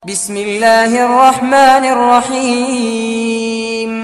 بسم الله الرحمن الرحيم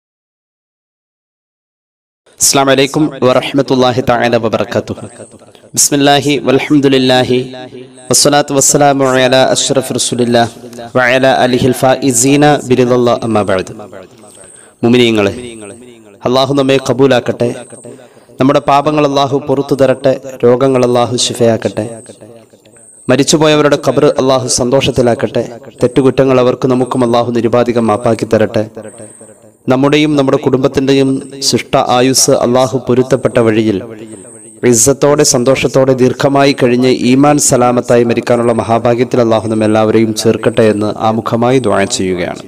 അസ്സാം വലൈക്കും വറഹമത്തല്ലാഹി തആല വബറകാതുഹു ബിസ്മില്ലാഹി വൽഹംദുലില്ലാഹി വസ്സലാത്തു വസ്സലാമു അലാ അഷ്റഫി റസൂലില്ലാഹ് വഅലാ അലിഹിൽ ഫായിസീന ബിരിദല്ലാഹ് അമ്മാ ബഅദ് മുഅ്മിനീങ്ങളെ അല്ലാഹു നമ്മെ കബൂലാക്കട്ടെ നമ്മുടെ പാപങ്ങൾ അല്ലാഹു പുറത്തു തരട്ടെ രോഗങ്ങൾ അല്ലാഹു ശിഫയാക്കട്ടെ മരിച്ചുപോയവരുടെ ഖബർ അള്ളാഹു സന്തോഷത്തിലാക്കട്ടെ തെറ്റുകുറ്റങ്ങൾ അവർക്ക് നമുക്കും അള്ളാഹു നിരുപാധികം മാപ്പാക്കി തരട്ടെ നമ്മുടെയും നമ്മുടെ കുടുംബത്തിന്റെയും ശിഷ്ട ആയുസ് അള്ളാഹു പൊരുത്തപ്പെട്ട വഴിയിൽ ഇസ്സത്തോടെ സന്തോഷത്തോടെ ദീർഘമായി കഴിഞ്ഞ് ഈമാൻ സലാമത്തായി മരിക്കാനുള്ള മഹാഭാഗ്യത്തിൽ അള്ളാഹു നമ്മെ എല്ലാവരെയും ചേർക്കട്ടെ എന്ന് ആമുഖമായി ദ്വാഴ ചെയ്യുകയാണ്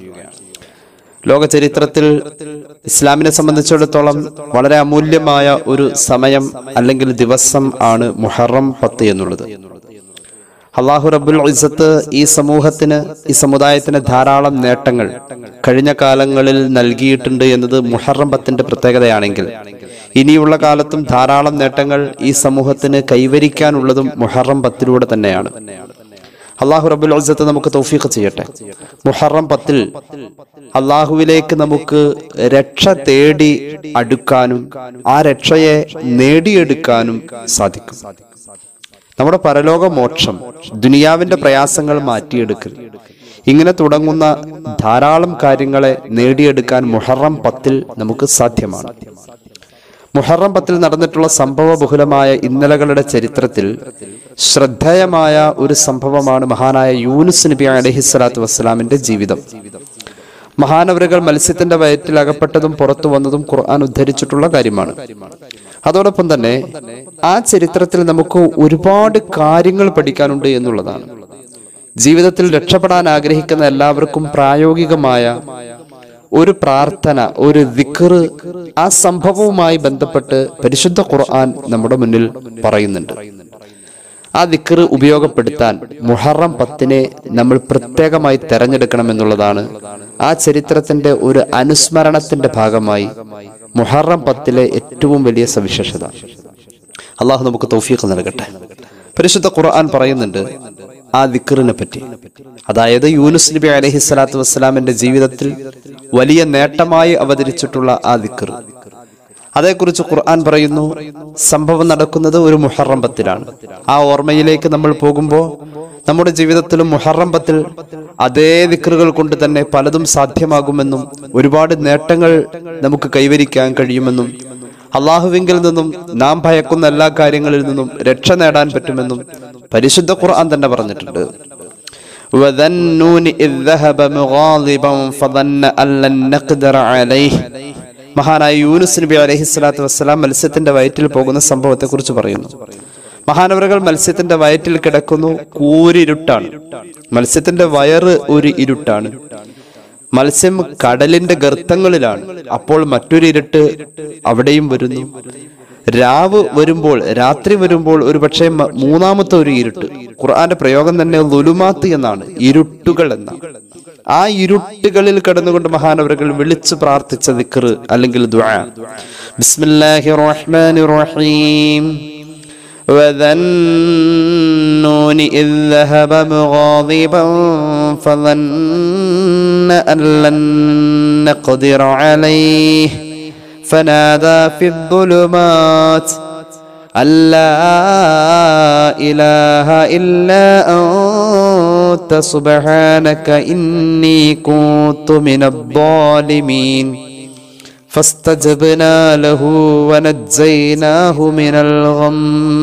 ലോക ചരിത്രത്തിൽ ഇസ്ലാമിനെ സംബന്ധിച്ചിടത്തോളം വളരെ അമൂല്യമായ ഒരു സമയം അല്ലെങ്കിൽ ദിവസം ആണ് മുഹറം പത്ത് എന്നുള്ളത് അള്ളാഹു റബ്ബുൽ ഇസത്ത് ഈ സമൂഹത്തിന് ഈ സമുദായത്തിന് ധാരാളം നേട്ടങ്ങൾ കഴിഞ്ഞ കാലങ്ങളിൽ നൽകിയിട്ടുണ്ട് എന്നത് മുഹറം പത്തിന്റെ പ്രത്യേകതയാണെങ്കിൽ ഇനിയുള്ള കാലത്തും ധാരാളം നേട്ടങ്ങൾ ഈ സമൂഹത്തിന് കൈവരിക്കാനുള്ളതും മുഹറം പത്തിലൂടെ തന്നെയാണ് അള്ളാഹു റബ്ബുൽ ഇസത്ത് നമുക്ക് തൗഫീഖ് ചെയ്യട്ടെ മുഹറം പത്തിൽ അള്ളാഹുവിലേക്ക് നമുക്ക് രക്ഷ തേടി അടുക്കാനും ആ രക്ഷയെ നേടിയെടുക്കാനും സാധിക്കും നമ്മുടെ പരലോക മോക്ഷം ദുനിയാവിന്റെ പ്രയാസങ്ങൾ മാറ്റിയെടുക്കൽ ഇങ്ങനെ തുടങ്ങുന്ന ധാരാളം കാര്യങ്ങളെ നേടിയെടുക്കാൻ മുഹറം പത്തിൽ നമുക്ക് സാധ്യമാണ് മുഹറം പത്തിൽ നടന്നിട്ടുള്ള സംഭവബഹുലമായ ഇന്നലകളുടെ ചരിത്രത്തിൽ ശ്രദ്ധേയമായ ഒരു സംഭവമാണ് മഹാനായ യൂനുസ് നബി അലഹിസ്വലാത്തു വസ്സലാമിന്റെ ജീവിതം മഹാനവരുകൾ മത്സ്യത്തിന്റെ വയറ്റിൽ അകപ്പെട്ടതും പുറത്തു വന്നതും ഖുർആൻ ഉദ്ധരിച്ചിട്ടുള്ള കാര്യമാണ് അതോടൊപ്പം തന്നെ ആ ചരിത്രത്തിൽ നമുക്ക് ഒരുപാട് കാര്യങ്ങൾ പഠിക്കാനുണ്ട് എന്നുള്ളതാണ് ജീവിതത്തിൽ രക്ഷപ്പെടാൻ ആഗ്രഹിക്കുന്ന എല്ലാവർക്കും പ്രായോഗികമായ ഒരു പ്രാർത്ഥന ഒരു ദിക്റ് ആ സംഭവവുമായി ബന്ധപ്പെട്ട് പരിശുദ്ധ ഖുർആൻ നമ്മുടെ മുന്നിൽ പറയുന്നുണ്ട് ആ ദിക്കറ് ഉപയോഗപ്പെടുത്താൻ മുഹറം പത്തിനെ നമ്മൾ പ്രത്യേകമായി തെരഞ്ഞെടുക്കണം എന്നുള്ളതാണ് ആ ചരിത്രത്തിന്റെ ഒരു അനുസ്മരണത്തിന്റെ ഭാഗമായി മുഹറം പത്തിലെ ഏറ്റവും വലിയ സവിശേഷത അള്ളാഹു നമുക്ക് തൗഫീഖ് നൽകട്ടെ പരിശുദ്ധ ഖുർആൻ പറയുന്നുണ്ട് ആ ദിക്കറിനെ പറ്റി അതായത് യൂനുസ് നബി അലഹി സ്വലാത്തു വസ്സലാമിന്റെ ജീവിതത്തിൽ വലിയ നേട്ടമായി അവതരിച്ചിട്ടുള്ള ആ ദിക്കർ അതേക്കുറിച്ച് ഖുർആൻ പറയുന്നു സംഭവം നടക്കുന്നത് ഒരു മുഹറം പത്തിലാണ് ആ ഓർമ്മയിലേക്ക് നമ്മൾ പോകുമ്പോൾ നമ്മുടെ ജീവിതത്തിലും മുഹറം പത്തിൽ അതേ ദിക്കറുകൾ കൊണ്ട് തന്നെ പലതും സാധ്യമാകുമെന്നും ഒരുപാട് നേട്ടങ്ങൾ നമുക്ക് കൈവരിക്കാൻ കഴിയുമെന്നും അള്ളാഹുവിങ്കിൽ നിന്നും നാം ഭയക്കുന്ന എല്ലാ കാര്യങ്ങളിൽ നിന്നും രക്ഷ നേടാൻ പറ്റുമെന്നും പരിശുദ്ധ ഖുർആൻ തന്നെ പറഞ്ഞിട്ടുണ്ട് وذنون إذ ذهب مغاضبا فظن أن لن نقدر عليه മഹാനായ യൂനുസ് നബി അലഹി സ്വലാത്തു വസ്സലാം മത്സ്യത്തിന്റെ വയറ്റിൽ പോകുന്ന സംഭവത്തെ കുറിച്ച് പറയുന്നു മഹാനവറുകൾ മത്സ്യത്തിന്റെ വയറ്റിൽ കിടക്കുന്നു കൂരിരുട്ടാണ് മത്സ്യത്തിന്റെ വയറ് ഒരു ഇരുട്ടാണ് മത്സ്യം കടലിന്റെ ഗർത്തങ്ങളിലാണ് അപ്പോൾ മറ്റൊരു ഇരുട്ട് അവിടെയും വരുന്നു രാവ് വരുമ്പോൾ രാത്രി വരുമ്പോൾ ഒരു പക്ഷേ മൂന്നാമത്തെ ഒരു ഇരുട്ട് ഖുർആന്റെ പ്രയോഗം തന്നെ ലുലുമാത്ത് എന്നാണ് ഇരുട്ടുകൾ എന്നാണ് ആ ഇരുട്ടുകളിൽ കടന്നുകൊണ്ട് മഹാനവറുകൾ വിളിച്ചു പ്രാർത്ഥിച്ച ദിക്ർ അല്ലെങ്കിൽ ദുആ ബിസ്മില്ലാഹിർ റഹ്മാനിർ റഹീം وذنون إذ ذهب مغاضبا فظن أن لن نقدر عليه فنادى في الظلمات أن لا إله إلا أنت سبحانك إني كنت من الظالمين فاستجبنا له ونجيناه من الغم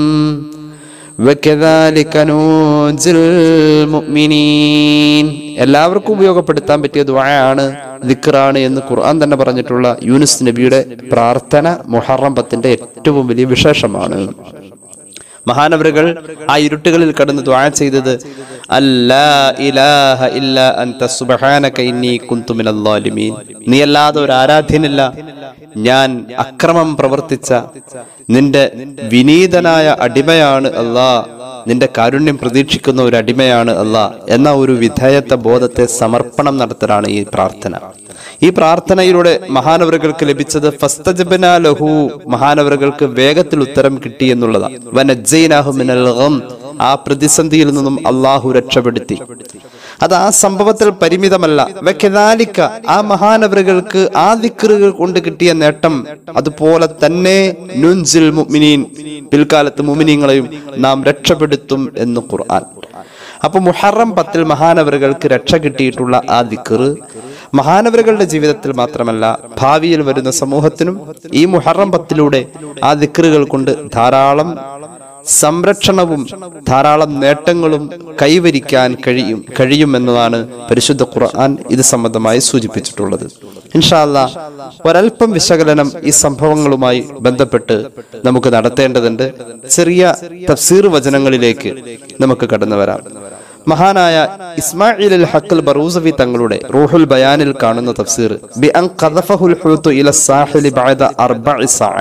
وكذلك ننجي المؤمنين എല്ലാവർക്കും ഉപയോഗപ്പെടുത്താൻ പറ്റിയ ദുആയാണ് ദിക്റാണ് എന്ന് ഖുർആൻ തന്നെ പറഞ്ഞിട്ടുള്ള യൂനുസ് നബിയുടെ പ്രാർത്ഥന മുഹറം പത്തിന്റെ ഏറ്റവും വലിയ വിശേഷമാണ് മഹാനവറുകൾ ആ ഇരുട്ടുകളിൽ കടന്ന് ദ്വാ ചെയ്തത് അല്ലാ ഇലാഹ ഇല്ല അൻത സുബ്ഹാനക ഇന്നി കുന്തു മിനൽ ളാലിമീൻ നീ അല്ലാതെ ഒരു ആരാധ്യനില്ല ഞാൻ അക്രമം പ്രവർത്തിച്ച നിന്റെ വിനീതനായ അടിമയാണ് അല്ലാ നിന്റെ കാരുണ്യം പ്രതീക്ഷിക്കുന്ന ഒരു അടിമയാണ് അല്ലാ എന്ന ഒരു വിധേയത്വ ബോധത്തെ സമർപ്പണം നടത്തലാണ് ഈ പ്രാർത്ഥന ഈ പ്രാർത്ഥനയിലൂടെ മഹാനവറുകൾക്ക് ലഭിച്ചത് ഫസ്തജബന ലഹു മഹാനവറുകൾക്ക് വേഗത്തിൽ ഉത്തരം കിട്ടി എന്നുള്ളതാണ് വനജ്ജൈനാഹു മിനൽ ഗം ആ പ്രതിസന്ധിയിൽ നിന്നും അള്ളാഹു രക്ഷപ്പെടുത്തി അത് ആ സംഭവത്തിൽ പരിമിതമല്ല വെക്കതാലിക്ക ആ മഹാനവറുകൾക്ക് ആ ദിക്റുകൾ കൊണ്ട് കിട്ടിയ നേട്ടം അതുപോലെ തന്നെ നുൻസിൽ മുഅ്മിനീൻ പിൽക്കാലത്ത് മുമിനീങ്ങളെയും നാം രക്ഷപ്പെടുത്തും എന്ന് ഖുർആൻ അപ്പൊ മുഹറം പത്തിൽ മഹാനവറുകൾക്ക് രക്ഷ കിട്ടിയിട്ടുള്ള ആ ദിക്റ് മഹാനവറുകളുടെ ജീവിതത്തിൽ മാത്രമല്ല ഭാവിയിൽ വരുന്ന സമൂഹത്തിനും ഈ മുഹറം പത്തിലൂടെ ആ ദിക്റുകൾ കൊണ്ട് ധാരാളം സംരക്ഷണവും ധാരാളം നേട്ടങ്ങളും കൈവരിക്കാൻ കഴിയും കഴിയുമെന്നതാണ് പരിശുദ്ധ ഖുർആൻ ഇത് സംബന്ധമായി സൂചിപ്പിച്ചിട്ടുള്ളത് ഇൻഷാല്ല ഒരൽപ്പം വിശകലനം ഈ സംഭവങ്ങളുമായി ബന്ധപ്പെട്ട് നമുക്ക് നടത്തേണ്ടതുണ്ട് ചെറിയ തഫ്സീർ വചനങ്ങളിലേക്ക് നമുക്ക് കടന്നു വരാം മഹാനായ ഇസ്മായിൽ അൽ ഹക്കൽ ബറൂസവി തങ്ങളുടെ റൂഹുൽ ബയാനിൽ കാണുന്ന തഫ്സീർ ബി അൻ ഖദഫഹുൽ ഹൂതു ഇല സാഹിലി ബഅദ അർബഇ സഅ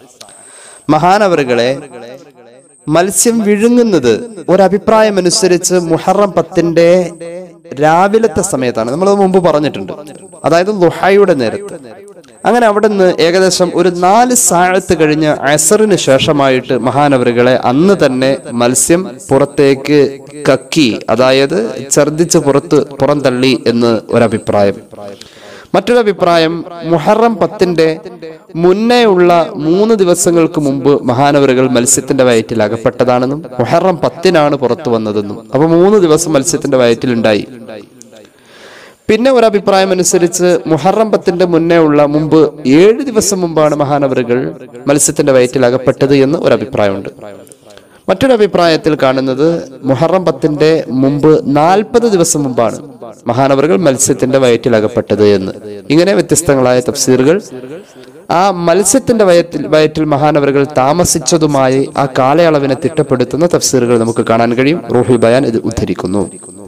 മഹാനവറുകളെ മത്സ്യം വിഴുങ്ങുന്നത് ഒരഭിപ്രായം അനുസരിച്ച് മുഹറം പത്തിന്റെ രാവിലത്തെ സമയത്താണ് നമ്മൾ മുമ്പ് പറഞ്ഞിട്ടുണ്ട് അതായത് ലുഹയുടെ നേരത്ത് അങ്ങനെ അവിടെ നിന്ന് ഏകദേശം ഒരു നാല് സാഴത്ത് കഴിഞ്ഞ് അസറിന് ശേഷമായിട്ട് മഹാനവറുകളെ അന്ന് തന്നെ മത്സ്യം പുറത്തേക്ക് കക്കി അതായത് ഛർദിച്ച് പുറത്ത് പുറന്തള്ളി എന്ന് ഒരഭിപ്രായം മറ്റൊരു അഭിപ്രായം മുഹറം പത്തിന്റെ മുന്നേ ഉള്ള മൂന്ന് ദിവസങ്ങൾക്ക് മുമ്പ് മഹാനവറുകൾ മത്സ്യത്തിന്റെ വയറ്റിൽ അകപ്പെട്ടതാണെന്നും മുഹറം പത്തിനാണ് പുറത്തു വന്നതെന്നും അപ്പൊ മൂന്ന് ദിവസം മത്സ്യത്തിന്റെ വയറ്റിലുണ്ടായി പിന്നെ ഒരു അഭിപ്രായം അനുസരിച്ച് മുഹറം പത്തിന്റെ മുന്നേ ഉള്ള മുമ്പ് ഏഴ് ദിവസം മുമ്പാണ് മഹാനവറുകൾ മത്സ്യത്തിന്റെ വയറ്റിൽ അകപ്പെട്ടത് എന്ന് ഒരു അഭിപ്രായമുണ്ട് മറ്റൊരു അഭിപ്രായത്തിൽ കാണുന്നത് മുഹറം പത്തിന്റെ മുമ്പ് നാൽപ്പത് ദിവസം മുമ്പാണ് മഹാനവറുകൾ മത്സ്യത്തിന്റെ വയറ്റിൽ അകപ്പെട്ടത് എന്ന് ഇങ്ങനെ വ്യത്യസ്തങ്ങളായ തഫ്സീറുകൾ ആ മത്സ്യത്തിന്റെ വയറ്റിൽ വയറ്റിൽ മഹാനവറുകൾ താമസിച്ചതുമായി ആ കാലയളവിനെ തിട്ടപ്പെടുത്തുന്ന തഫ്സീറുകൾ നമുക്ക് കാണാൻ കഴിയും റൂഹുൽ ബയാൻ ഇത് ഉദ്ധരിക്കുന്നു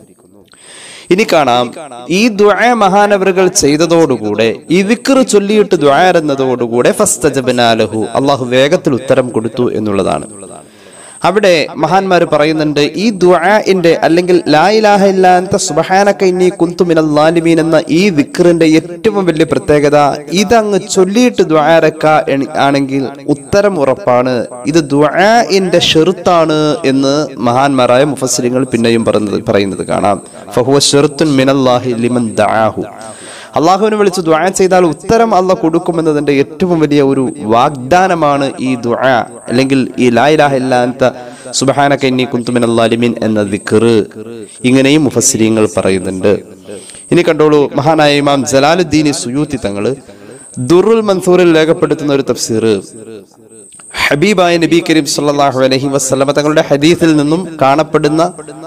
ഇനി കാണാം ഈ ദുആ മഹാനവറുകൾ ചെയ്തതോടുകൂടെ ഈ വിക്റ് ചൊല്ലിയിട്ട് ദുആ എന്നതോടുകൂടെ ഫസ്തജബനാലഹു അള്ളാഹു വേഗത്തിൽ ഉത്തരം കൊടുത്തു എന്നുള്ളതാണ് അവിടെ മഹാന്മാർ പറയുന്നുണ്ട് ഈ ദുആഇന്റെ അല്ലെങ്കിൽ ലാ ഇലാഹ ഇല്ലാ അൻത സുബ്ഹാനക ഇന്നി കുന്തു മിനൽ ലാലിമീൻ എന്ന ഈ വിക്റിന്റെ ഏറ്റവും വലിയ പ്രത്യേകത ഇതങ്ങ് ചൊല്ലിയിട്ട് ദുആരക്ക ആണെങ്കിൽ ഉത്തരം ഉറപ്പാണ് ഇത് ദുആഇന്റെ ഷെറുത്താണ് എന്ന് മഹാന്മാരായ മുഫസ്സിരിങ്ങൾ പിന്നെയും പറയുന്നത് പറയുന്നത് കാണാം ഫഹുവ ഷെറുത്തുൻ മിനല്ലാഹി ലിമൻ ദആഹു അള്ളാഹുവിനെ വിളിച്ച് ദുആ ചെയ്താൽ ഉത്തരം അല്ല കൊടുക്കുമെന്നതിന്റെ ഏറ്റവും വലിയ ഒരു വാഗ്ദാനമാണ് ഈ ദുആ അല്ലെങ്കിൽ ഈ ലാ ഇലാഹ ഇല്ലാ അൻത സുബ്ഹാനക ഇന്നി കുന്തു മിനൽ ലാലിമീൻ എന്ന ദിക്റ് ഇങ്ങനെയും മുഫസ്സിരീങ്ങൾ പറയുന്നുണ്ട് ഇനി കണ്ടോളൂ മഹാനായ ഇമാം ജലാലുദ്ദീൻ സുയൂത്തി തങ്ങള് ദുറുൽ മൻസൂറിൽ രേഖപ്പെടുത്തുന്ന ഒരു തഫ്സീർ ഹബീബായ നബി കരീം സല്ലല്ലാഹു അലൈഹി വസല്ലമ തങ്ങളുടെ ഹദീസിൽ നിന്നും കാണപ്പെടുന്ന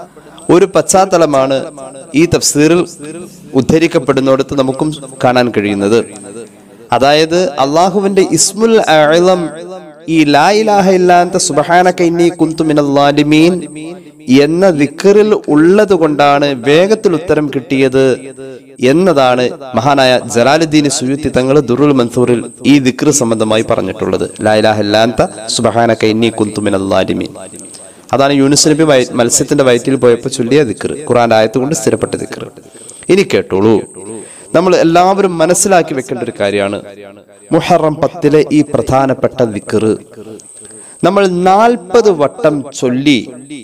ഒരു പശ്ചാത്തലമാണ് ഈ തഫ്സീറിൽ ഉദ്ധരിക്കപ്പെടുന്നിടത്ത് നമുക്കും കാണാൻ കഴിയുന്നത് അതായത് അള്ളാഹുവിന്റെ ഇസ്മുൽ അഅ്ളം ഈ ലാ ഇലാഹ ഇല്ലാത്ത സുബ്ഹാനക ഇന്നി കുന്തു മിനൽ ലാലിമീൻ എന്ന ദിക്റിൽ ഉള്ളത് കൊണ്ടാണ് വേഗത്തിൽ ഉത്തരം കിട്ടിയത് എന്നതാണ് മഹാനായ ജലാലുദ്ദീൻ സുയുത്തി തങ്ങൾ ദുറുൽ മൻസൂറിൽ ഈ ദിക്ർ സംബന്ധമായി പറഞ്ഞിട്ടുള്ളത് ലാ ഇലാഹ ഇല്ലാത്ത സുബ്ഹാനക ഇന്നി കുന്തു മിനൽ ലാലിമീൻ അതാണ് യൂനുസ് നബി വയ- മത്സ്യത്തിന്റെ വയറ്റിൽ പോയപ്പോൾ ചൊല്ലിയ ദിക്ർ ഖുറാന്റെ ആയത്ത് കൊണ്ട് സ്ഥിരപ്പെട്ട ദിക്ർ ഇനി കേട്ടോളൂ നമ്മൾ എല്ലാവരും മനസ്സിലാക്കി വെക്കേണ്ട ഒരു കാര്യമാണ് മുഹറം പത്തിലെ ഈ പ്രധാനപ്പെട്ട ദിക്ർ നമ്മൾ നാൽപ്പത് വട്ടം ചൊല്ലി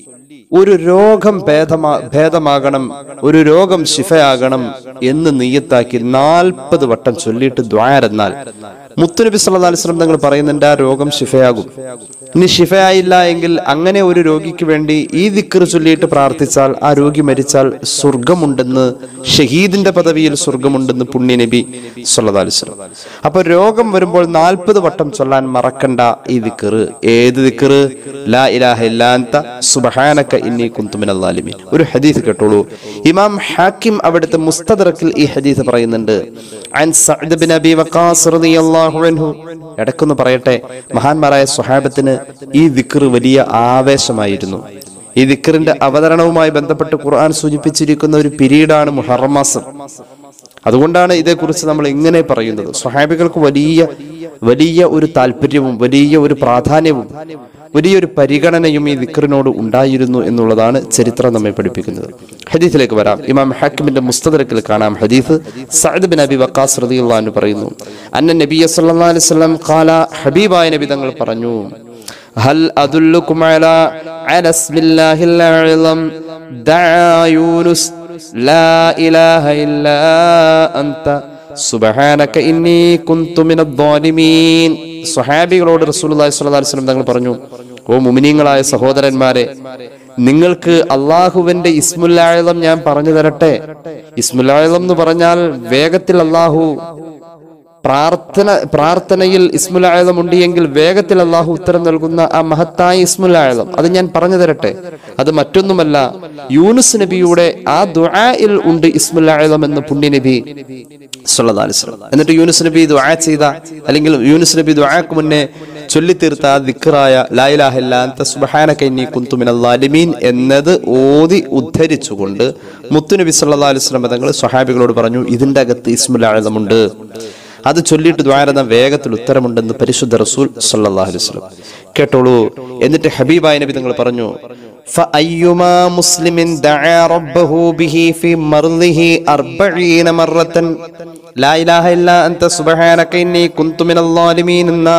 ഒരു രോഗം ഭേദമാ ഭേദമാകണം ഒരു രോഗം ശിഫയാകണം എന്ന് നെയ്യത്താക്കി നാൽപ്പത് വട്ടം ചൊല്ലിയിട്ട് ദ്വാരെന്നാൽ മുത്തുനബി സല്ലല്ലാഹു അലൈഹി വസല്ലം തങ്ങൾ പറയുന്നുണ്ട് ആ രോഗം ശിഫയാകും ഇനി ശിഫയായില്ല എങ്കിൽ അങ്ങനെ ഒരു രോഗിക്ക് വേണ്ടി ഈ ദിക്കർ ചൊല്ലിയിട്ട് പ്രാർത്ഥിച്ചാൽ ആ രോഗി മരിച്ചാൽ സ്വർഗമുണ്ടെന്ന് ഷഹീദിന്റെ പദവിയിൽ സ്വർഗമുണ്ടെന്ന് പുണ്യ നബി സല്ലല്ലാഹു അലൈഹി വസല്ലം അപ്പൊ രോഗം വരുമ്പോൾ നാൽപ്പത് വട്ടം ചൊല്ലാൻ മറക്കണ്ട ഈ ദിക്കർ ഏത് ദിക്കർ ലാ ഇലാഹ ഇല്ലാ അൻത സുബ്ഹാനക ഇന്നി കുന്തു മിനൽ ലാലിമീൻ ഒരു ഹദീസ് കേട്ടോളൂ ഇമാം ഹാക്കിം അവിടുത്തെ മുസ്തദറക്കിൽ ഈ ഹദീസ് പറയുന്നുണ്ട് അൻ സഅദ് ബിൻ അബി വഖാസ് റളിയല്ലാഹു അൻഹു ഇടക്കൊന്ന് പറയട്ടെ മഹാന്മാരായ സ്വഹാബത്തിന് ഈ ദിക്ർ വലിയ ആവേശമായിരുന്നു ഈ ദിക്റിന്റെ അവതരണവുമായി ബന്ധപ്പെട്ട് ഖുർആൻ സൂചിപ്പിച്ചിരിക്കുന്ന ഒരു പിരീഡാണ് മുഹറം മാസം അതുകൊണ്ടാണ് ഇതേക്കുറിച്ച് നമ്മൾ ഇങ്ങനെ പറയുന്നത് സ്വഹാബികൾക്ക് വലിയ വലിയ ഒരു താല്പര്യവും വലിയ ഒരു പ്രാധാന്യവും വലിയൊരു പരിഗണനയും ഈ ദിക്റിനോട് ഉണ്ടായിരുന്നു എന്നുള്ളതാണ് ചരിത്രം നമ്മെ പഠിപ്പിക്കുന്നത് ഹദീസിലേക്ക് വരാം ഇമാം ഹാക്കിമിന്റെ മുസ്തദരക്കിൽ കാണാം ഹദീസ് സഅദ് ബിൻ അബി വക്കാസ് റളിയല്ലാഹു അൻഹു പറയുന്നു അന്ന നബിയ സല്ലല്ലാഹു അലൈഹി വസല്ലം ഖാല ഹബീബായ നബി തങ്ങൾ പറഞ്ഞു ഹൽ അദുല്ലുക്കും അലാ على اسم الله الأعظم دعا يونس لا إله إلا أنت സുബഹാനക ഇന്നി കുന്തു മിനദ്ദാലിമീൻ സ്വഹാബികളോട് റസൂലുള്ളാഹി സ്വല്ലല്ലാഹു അലൈഹി വസല്ലം തങ്ങൾ പറഞ്ഞു ഓ മുമിനീങ്ങളായ സഹോദരന്മാരെ നിങ്ങൾക്ക് അള്ളാഹുവിന്റെ ഇസ്മുല്ലായളം ഞാൻ പറഞ്ഞു തരട്ടെ ഇസ്മുല്ലായളം എന്ന് പറഞ്ഞാൽ വേഗത്തിൽ അള്ളാഹു പ്രാർത്ഥന പ്രാർത്ഥനയിൽ ഇസ്മുലായതം ഉണ്ട് എങ്കിൽ വേഗത്തിൽ അള്ളാഹു ഉത്തരം നൽകുന്ന ആ മഹത്തായ ഇസ്മുലായതം അത് ഞാൻ പറഞ്ഞു തരട്ടെ അത് മറ്റൊന്നുമല്ല യൂനുസ് നബിയുടെ ആ ദുആയിൽ ഉണ്ട് ഇസ്മുലായതം എന്ന് പുണ്യ നബി സല്ലല്ലാഹു അലൈഹി വസല്ലം. എന്നിട്ട് യൂനുസ് നബി ദുആ ചെയ്ത അല്ലെങ്കിൽ യൂനുസ് നബി ദുആക്ക് മുന്നേ ചൊല്ലിത്തീർത്ത ആ ദിക്റായ ലാ ഇലാഹ ഇല്ലാ അൻത സുബ്ഹാനക ഇന്നി കുന്തു മിനൽ ളാലിമീൻ എന്നത് ഓതി ഉദ്ധരിച്ചുകൊണ്ട് മുത്തുനബി സല്ലല്ലാഹു അലൈഹി വസല്ലം തങ്ങൾ സ്വഹാബികളോട് പറഞ്ഞു ഇതിന്റെ അകത്ത് ഇസ്മുലായതമുണ്ട് അത് ചൊല്ലിയിട്ട് ദ്വാരത വേഗത്തിൽ ഉത്തരമുണ്ടെന്ന് പരിശുദ്ധ റസൂൽ സല്ലല്ലാഹു അലൈഹി വസല്ലം കേട്ടോളൂ എന്നിട്ട് ഹബീബായ നബി തങ്ങൾ പറഞ്ഞു فأيما مسلم دعا ربه به في مرضه أربعين مرة لا إله إلا أنت سبحانك إني كنت من الظالمين എന്ന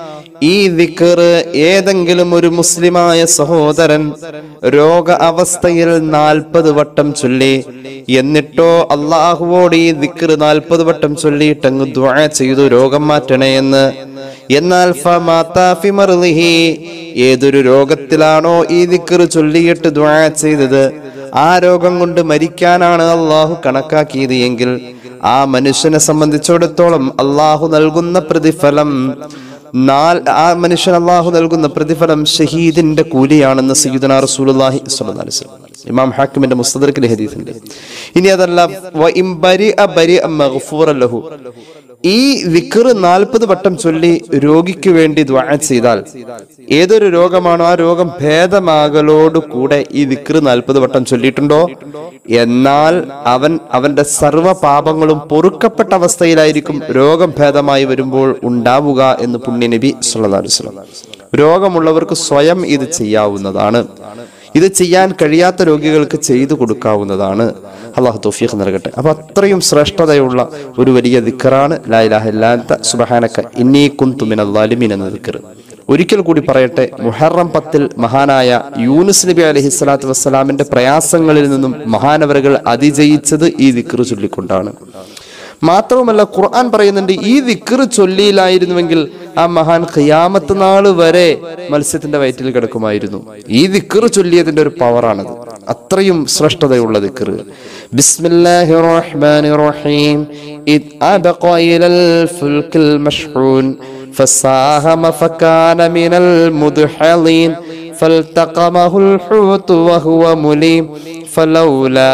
ഈ ദിക്കർ ഏതെങ്കിലും ഒരു മുസ്ലിമായ സഹോദരൻ രോഗ അവസ്ഥയിൽ നാൽപ്പത് വട്ടം ചൊല്ലി എന്നിട്ടോ അള്ളാഹുവോട് ഈ ദിക്കർ നാൽപ്പത് വട്ടം ചൊല്ലിയിട്ട് അങ്ങ് ദ്വാ ചെയ്തു രോഗം മാറ്റണേ എന്ന് എന്നാൽ ഫമാതാ ഫി മർദിഹി, ഏതൊരു രോഗത്തിലാണോ ഈ ദിക്കർ ചൊല്ലിയിട്ട് ദ്വാ ചെയ്തത് ആ രോഗം കൊണ്ട് മരിക്കാനാണ് അള്ളാഹു കണക്കാക്കിയത് എങ്കിൽ ആ മനുഷ്യനെ സംബന്ധിച്ചിടത്തോളം അള്ളാഹു നൽകുന്ന പ്രതിഫലം നാൽ ആ മനുഷ്യൻ അള്ളാഹു നൽകുന്ന പ്രതിഫലം ഷഹീദിന്റെ കൂലിയാണെന്ന് സയ്യിദുന റസൂലുള്ളാഹി സ്വല്ലല്ലാഹു അലൈഹി വസല്ലം ഇമാം ഹാക്കിമിന്റെ മുസ്തദർക്കിലെ ഹദീസുണ്ട് ഇനി അതല്ല വ ഇം ബരിഅ ബരിഅ മഗ്ഫൂറൻ ലഹു ഈ വിക്ർ നാൽപ്പത് വട്ടം ചൊല്ലി രോഗിക്ക് വേണ്ടി ദ്വാ ചെയ്താൽ ഏതൊരു രോഗമാണോ ആ രോഗം ഭേദമാകലോട് കൂടെ ഈ വിക്ർ നാൽപ്പത് വട്ടം ചൊല്ലിയിട്ടുണ്ടോ എന്നാൽ അവൻ അവന്റെ സർവ്വ പാപങ്ങളും പൊറുക്കപ്പെട്ട അവസ്ഥയിലായിരിക്കും രോഗം ഭേദമായി വരുമ്പോൾ ഉണ്ടാവുക എന്ന് പുണ്യനബി സല്ലല്ലാഹു അലൈഹി വസല്ലം രോഗമുള്ളവർക്ക് സ്വയം ഇത് ചെയ്യാവുന്നതാണ് ഇത് ചെയ്യാൻ കഴിയാത്ത രോഗികൾക്ക് ചെയ്തു കൊടുക്കാവുന്നതാണ് അള്ളാഹു തൗഫീഖ് നൽകട്ടെ അപ്പൊ അത്രയും ശ്രേഷ്ഠതയുള്ള ഒരു വലിയ ദിക്കറാണ് ലായിലാഹില്ലാത്ത സുബഹാനക്ക ഇന്നീ കുന്തു മിനൽ ളാലിമീൻ എന്ന ദിക്കർ ഒരിക്കൽ കൂടി പറയട്ടെ മുഹറം പത്തിൽ മഹാനായ യൂനുസ് നബി അലൈഹി സ്വലാത്തു വസ്സലാമിന്റെ പ്രയാസങ്ങളിൽ നിന്നും മഹാനവറുകൾ അതിജയിച്ചത് ഈ ദിക്കർ ചൊല്ലിക്കൊണ്ടാണ് മാത്രവുമല്ല ഖുർആൻ പറയുന്നുണ്ട് ഈ ദിക്കർ ചൊല്ലിയില്ലായിരുന്നുവെങ്കിൽ ആ മഹാൻ ഖിയാമത്ത് നാൾ വരെ മത്സ്യത്തിന്റെ വയറ്റിൽ കിടക്കുമായിരുന്നു ഈ ദിക്കർ ചൊല്ലിയതിന്റെ ഒരു പവറാണത് അത്രയും ശ്രേഷ്ഠതയുള്ള ദിക്കർ ബിസ്മില്ലാഹിർ റഹ്മാനിർ റഹീം ഇദ് അബഖ ഇലൽ ഫുൽക്കിൽ മഷ്ഹൂൻ فساهم فكان من المدحضين فالتقمه الحوت وهو مليم فلولا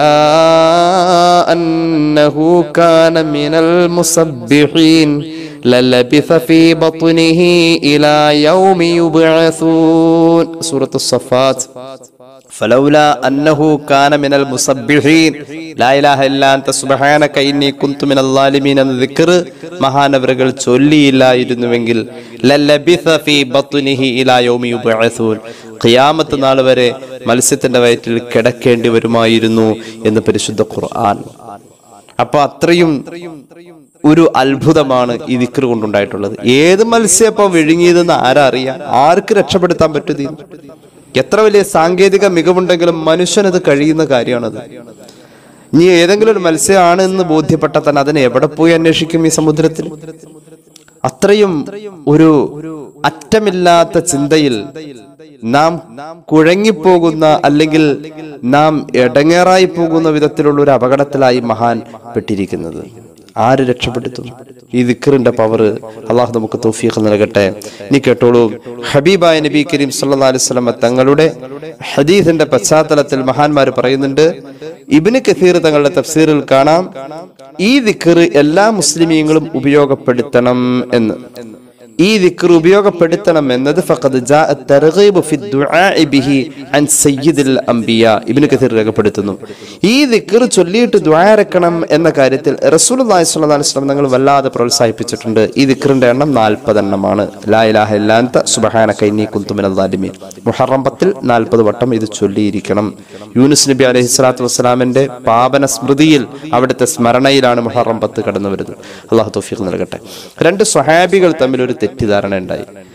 أنه كان من المسبحين للبث في بطنه إلى يوم يبعثون سورة الصفات فلولا أنه كان من المسبحين لا إله إلا أنت سبحانك إني كنت من الظالمين എന്ന ദിക്ർ മഹാനവറുകൾ ചൊല്ലിയില്ലായിരുന്നുവെങ്കിൽ ലല്ലബിഥ ഫീ ബത്നിഹി ഇലാ യൗമി യുബ്അസൂൻ ഖിയാമത്ത് നാൾ വരെ മത്സ്യത്തിന്റെ വയറ്റിൽ കിടക്കേണ്ടി വരുമായിരുന്നു എന്ന് പരിശുദ്ധ ഖുർആൻ അപ്പൊ അത്രയും ഒരു അത്ഭുതമാണ് ഈ ദിക്ർ കൊണ്ടുണ്ടായിട്ടുള്ളത് ഏത് മത്സ്യം ഇപ്പൊ വിഴുങ്ങിയതെന്ന് ആരാ അറിയാം ആർക്ക് രക്ഷപ്പെടുത്താൻ പറ്റും ഇതിൽ? എത്ര വലിയ സാങ്കേതിക മികവുണ്ടെങ്കിലും മനുഷ്യനത് കഴിയുന്ന കാര്യമാണത് ഇനി ഏതെങ്കിലും ഒരു മത്സ്യമാണ് എന്ന് ബോധ്യപ്പെട്ടാൽ തന്നെ അതിനെ എവിടെ പോയി അന്വേഷിക്കും ഈ സമുദ്രത്തിൽ അത്രയും ഒരു അറ്റമില്ലാത്ത ചിന്തയിൽ നാം കുഴങ്ങിപ്പോകുന്ന അല്ലെങ്കിൽ നാം ഇടങ്ങേറായി പോകുന്ന വിധത്തിലുള്ള ഒരു അപകടത്തിലായി മഹാൻ പെട്ടിരിക്കുന്നത് ആര് രക്ഷപ്പെടുത്തും ഈ ദിക്കറിന്റെ പവർ അള്ളാഹു നമുക്ക് തൗഫീഖ് നൽകട്ടെ നീ കേട്ടോളൂ ഹബീബായ നബി കരീം സല്ലല്ലാഹു അലൈഹി വസല്ലമ തങ്ങളുടെ ഹദീസിന്റെ പശ്ചാത്തലത്തിൽ മഹാന്മാർ പറയുന്നുണ്ട് ഇബ്നു കസീർ തങ്ങളുടെ തഫ്സീറിൽ കാണാം ഈ ദിക്കർ എല്ലാ മുസ്ലിമീങ്ങളും ഉപയോഗപ്പെടുത്തണം എന്ന് ഈ ദിക്ർ ഉപയോഗപ്പെടുത്തണം എന്നത് ഫഖദ് ജാഅ തർഗീബ് ഫി ദുആഇ ബിഹി അൻ സയ്യിദിൽ അംബിയ ഇബ്നു കഥീർ രേഖപ്പെടുത്തുന്നു ഈ ദിക്ർ ചൊല്ലിയിട്ട് ദുആ ഇറക്കണം എന്ന കാര്യത്തിൽ റസൂലുള്ളാഹി സ്വല്ലല്ലാഹു അലൈഹി വസല്ലം തങ്ങൾ വല്ലാതെ പ്രോത്സാഹിപ്പിച്ചിട്ടുണ്ട് ഈ ദിക്റിന്റെ എണ്ണം 40 എണ്ണമാണ് ലാ ഇലാഹ ഇല്ലാ അൻത സുബ്ഹാനക ഇന്നി കുന്തു മിനൽ ളാലിമീൻ മുഹറം പത്തിൽ 40 വട്ടം ഇത് ചൊല്ലിയിരിക്കണം യൂനുസ് നബി അലൈഹി സ്വലാത്തു വസ്സലാമിന്റെ പാപന സ്മൃതിയിൽ അവിടുത്തെ സ്മരണയിലാണ് മുഹറം പത്ത് കടന്നു വരുന്നത് അള്ളാഹു തൗഫീഖ് നൽകട്ടെ രണ്ട് സ്വഹാബികൾ തമ്മിൽ ഒരു തെറ്റിദ്ധാരണ ഉണ്ടായി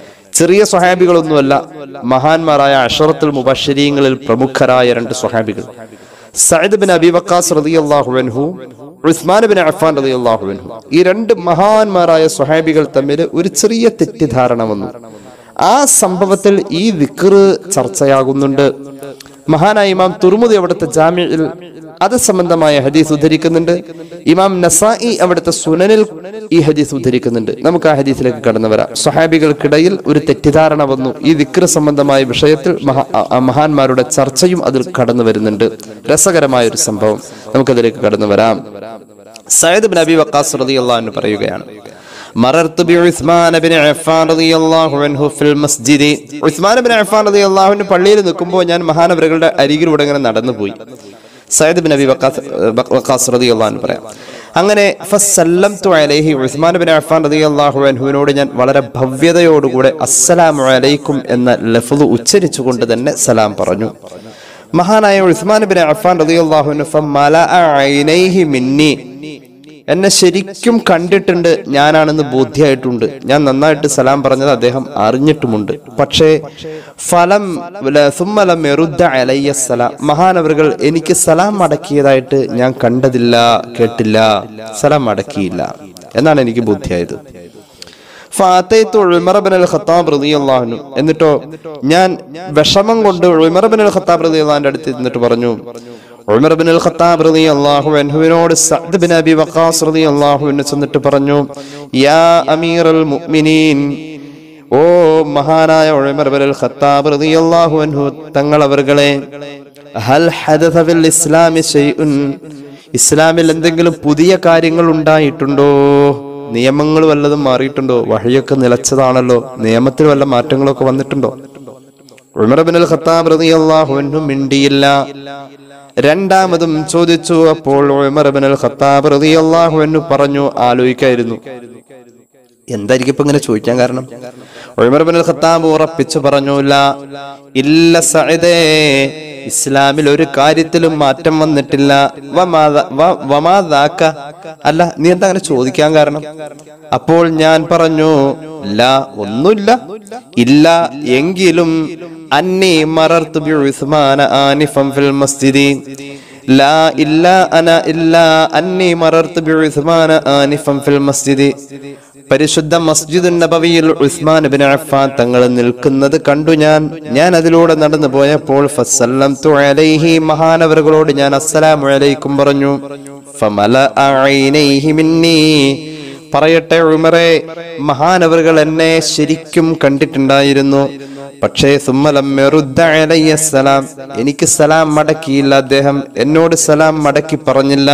ചെറിയ സ്വഹാബികളൊന്നുമല്ല മഹാന്മാരായ അഷറത്തുൽ മുബഷരീങ്ങളിൽ പ്രമുഖരായ രണ്ട് സ്വഹാബികൾ സയ്യിദ് ബിൻ അബി വക്കാസ് റളിയല്ലാഹു അൻഹു ഉസ്മാൻ ബിൻ അഫ്ഫാൻ റളിയല്ലാഹു അൻഹു ഈ രണ്ട് മഹാന്മാരായ സ്വഹാബികൾ തമ്മിൽ ഒരു ചെറിയ തെറ്റിദ്ധാരണ വന്നു ആ സംഭവത്തിൽ ഈ വിക്ർ ചർച്ചയാകുന്നുണ്ട് മഹാനായ ഇമാം തുർമുദി അവിടുത്തെ ജാമ്യയിൽ അത് സംബന്ധമായ ഹദീസ് ഉദ്ധരിക്കുന്നുണ്ട് ഇമാം നസായി അവിടുത്തെ സുനനിൽ ഈ ഹദീസ് ഉദ്ധരിക്കുന്നുണ്ട് നമുക്ക് ആ ഹദീസിലേക്ക് കടന്നു വരാം സ്വഹാബികൾക്കിടയിൽ ഒരു തെറ്റിദ്ധാരണ വന്നു ഈ വിക്ര സംബന്ധമായ വിഷയത്തിൽ മഹാ ആ മഹാന്മാരുടെ ചർച്ചയും അതിൽ കടന്നു വരുന്നുണ്ട് രസകരമായ ഒരു സംഭവം നമുക്കതിലേക്ക് കടന്നു വരാം സയ്യിദ് ബിൻ അബി വക്കാസ് റളിയല്ലാഹു അൻഹു പറയുകയാണ് മറർത്ത് ബി ഉസ്മാൻ ബിൻ അഫ്ഫാൻ റളിയല്ലാഹു അൻഹു ഫിൽ മസ്ജിദി ഉസ്മാൻ ബിൻ അഫ്ഫാൻ റളിയല്ലാഹു അൻഹു പള്ളിയിൽ നിൽക്കുമ്പോൾ ഞാൻ മഹാനവരുകളുടെ അരികിലൂടെ ഇങ്ങനെ നടന്നു പോയി സയ്യിദ് ബിൻ അബി വക്കാസ് വക്കാസ് റളിയല്ലാഹു അൻഹു പറയാം അങ്ങനെ ഫസല്ലംതു അലൈഹി ഉസ്മാൻ ബിൻ അഫ്ഫാൻ റളിയല്ലാഹു അൻഹുവിനോട് ഞാൻ വളരെ ഭവ്യതയോടുകൂടെ അസ്സലാമു അലൈക്കും എന്ന ലഫ്ള് ഉച്ചരിച്ചുകൊണ്ട് തന്നെ സലാം പറഞ്ഞു മഹാനായ ഉസ്മാൻ ബിൻ അഫ്ഫാൻ റളിയല്ലാഹു അൻഹു ഫമലഅ ഐനൈഹി മിന്നി എന്നെ ശരിക്കും കണ്ടിട്ടുണ്ട് ഞാനാണെന്ന് ബോധ്യമായിട്ടുണ്ട് ഞാൻ നന്നായിട്ട് സലാം പറഞ്ഞത് അദ്ദേഹം അറിഞ്ഞിട്ടുമുണ്ട് പക്ഷേ ഫലം ല- സുമ്മലം എറുദ്ദ അലയ്യ സലാം മഹാനവറുകൾ എനിക്ക് സലാം മടക്കിയതായിട്ട് ഞാൻ കണ്ടതില്ല കേട്ടില്ല സലാം മടക്കിയില്ല എന്നാണ് എനിക്ക് ബോധ്യമായത് ഫാത്തൈത്തു ഉമർ ബിൻ അൽ ഖത്താബ് റളിയല്ലാഹു അൻഹു എന്നിട്ടോ ഞാൻ വിഷമം കൊണ്ട് ഉമർ ബിൻ അൽ ഖത്താബ് റളിയല്ലാഹുവിന്റെ അടുത്ത് എന്നിട്ട് പറഞ്ഞു ഉമർ ബിൻ അൽ ഖത്താബ് റളിയല്ലാഹു അൻഹുവിനോട് സഅദ് ബിൻ അബി വഖാസ് റളിയല്ലാഹു അൻഹു ചെന്നിട്ട് പറഞ്ഞു യാ അമീറൽ മുഅ്മിനീൻ ഓ മഹാനായ ഉമർ ബിൻ അൽ ഖത്താബ് റളിയല്ലാഹു അൻഹു തങ്ങൾ അവർകളെ ഹൽ ഹദസ ഫിൽ ഇസ്ലാമി ഷൈഉൻ ഇസ്ലാമിൽ എന്തെങ്കിലും പുതിയ കാര്യങ്ങൾ ഉണ്ടായിട്ടുണ്ടോ നിയമങ്ങൾ വല്ലതും മാറിയിട്ടുണ്ടോ വഴിയൊക്കെ നിലച്ചതാണല്ലോ നിയമത്തിൽ വല്ല മാറ്റങ്ങളൊക്കെ വന്നിട്ടുണ്ടോ ഉമർ ബിൻ അൽ ഖത്താബ് റളിയല്ലാഹു അൻഹു മിണ്ടിയില്ല രണ്ടാമതും ചോദിച്ചു അപ്പോൾ ഉമർ ബിൻ അൽ ഖത്താബ് റളിയല്ലാഹു അൻഹു പറഞ്ഞു ആലോചിക്കായിരുന്നു എന്തായിരിക്കും ഇപ്പൊ ഇങ്ങനെ ചോദിക്കാൻ കാരണം ഉമർ ബിൻ അൽ ഖത്താബ് ഉറപ്പിച്ചു പറഞ്ഞു "ലാ, ഇല്ല സഅദേ ഇസ്ലാമിൽ ഒരു കാര്യത്തിലും മാറ്റം വന്നിട്ടില്ല വമാ- വ- വമാ ദാക്ക. അല്ല നീ എന്താ അങ്ങനെ ചോദിക്കാൻ കാരണം അപ്പോൾ ഞാൻ പറഞ്ഞു ഇല്ല ഒന്നുമില്ല ഇല്ല എങ്കിലും അന്നി മറർത്തു ബി ഉസ്മാന ആനിഫം ഫിൽ മസ്ജിദി ലാ ഇല്ല അന ഇല്ല അന്നി മറർത്തു ബി ഉസ്മാന ആനിഫം ഫിൽ മസ്ജിദി പരിശുദ്ധ മസ്ജിദ് നബവിയിൽ ഉസ്മാൻ ബിൻ അഫ്ഫാൻ തങ്ങൾ നിൽക്കുന്നത് കണ്ടു ഞാൻ ഞാൻ അതിലൂടെ നടന്നു പോയപ്പോൾ ഫസല്ലംതു അലൈഹി മഹാനവറുകളോട് ഞാൻ അസ്സലാമു അലൈക്കും പറഞ്ഞു ഫമലഅ ഐനൈഹി മിന്നീ പറയട്ടെ ഉമറെ മഹാനവറുകൾ എന്നെ ശരിക്കും കണ്ടിട്ടുണ്ടായിരുന്നു പക്ഷേ സുമ്മലം മെറുദ്ദ അലയ്യ സലാം എനിക്ക് സലാം മടക്കിയില്ല അദ്ദേഹം എന്നോട് സലാം മടക്കി പറഞ്ഞില്ല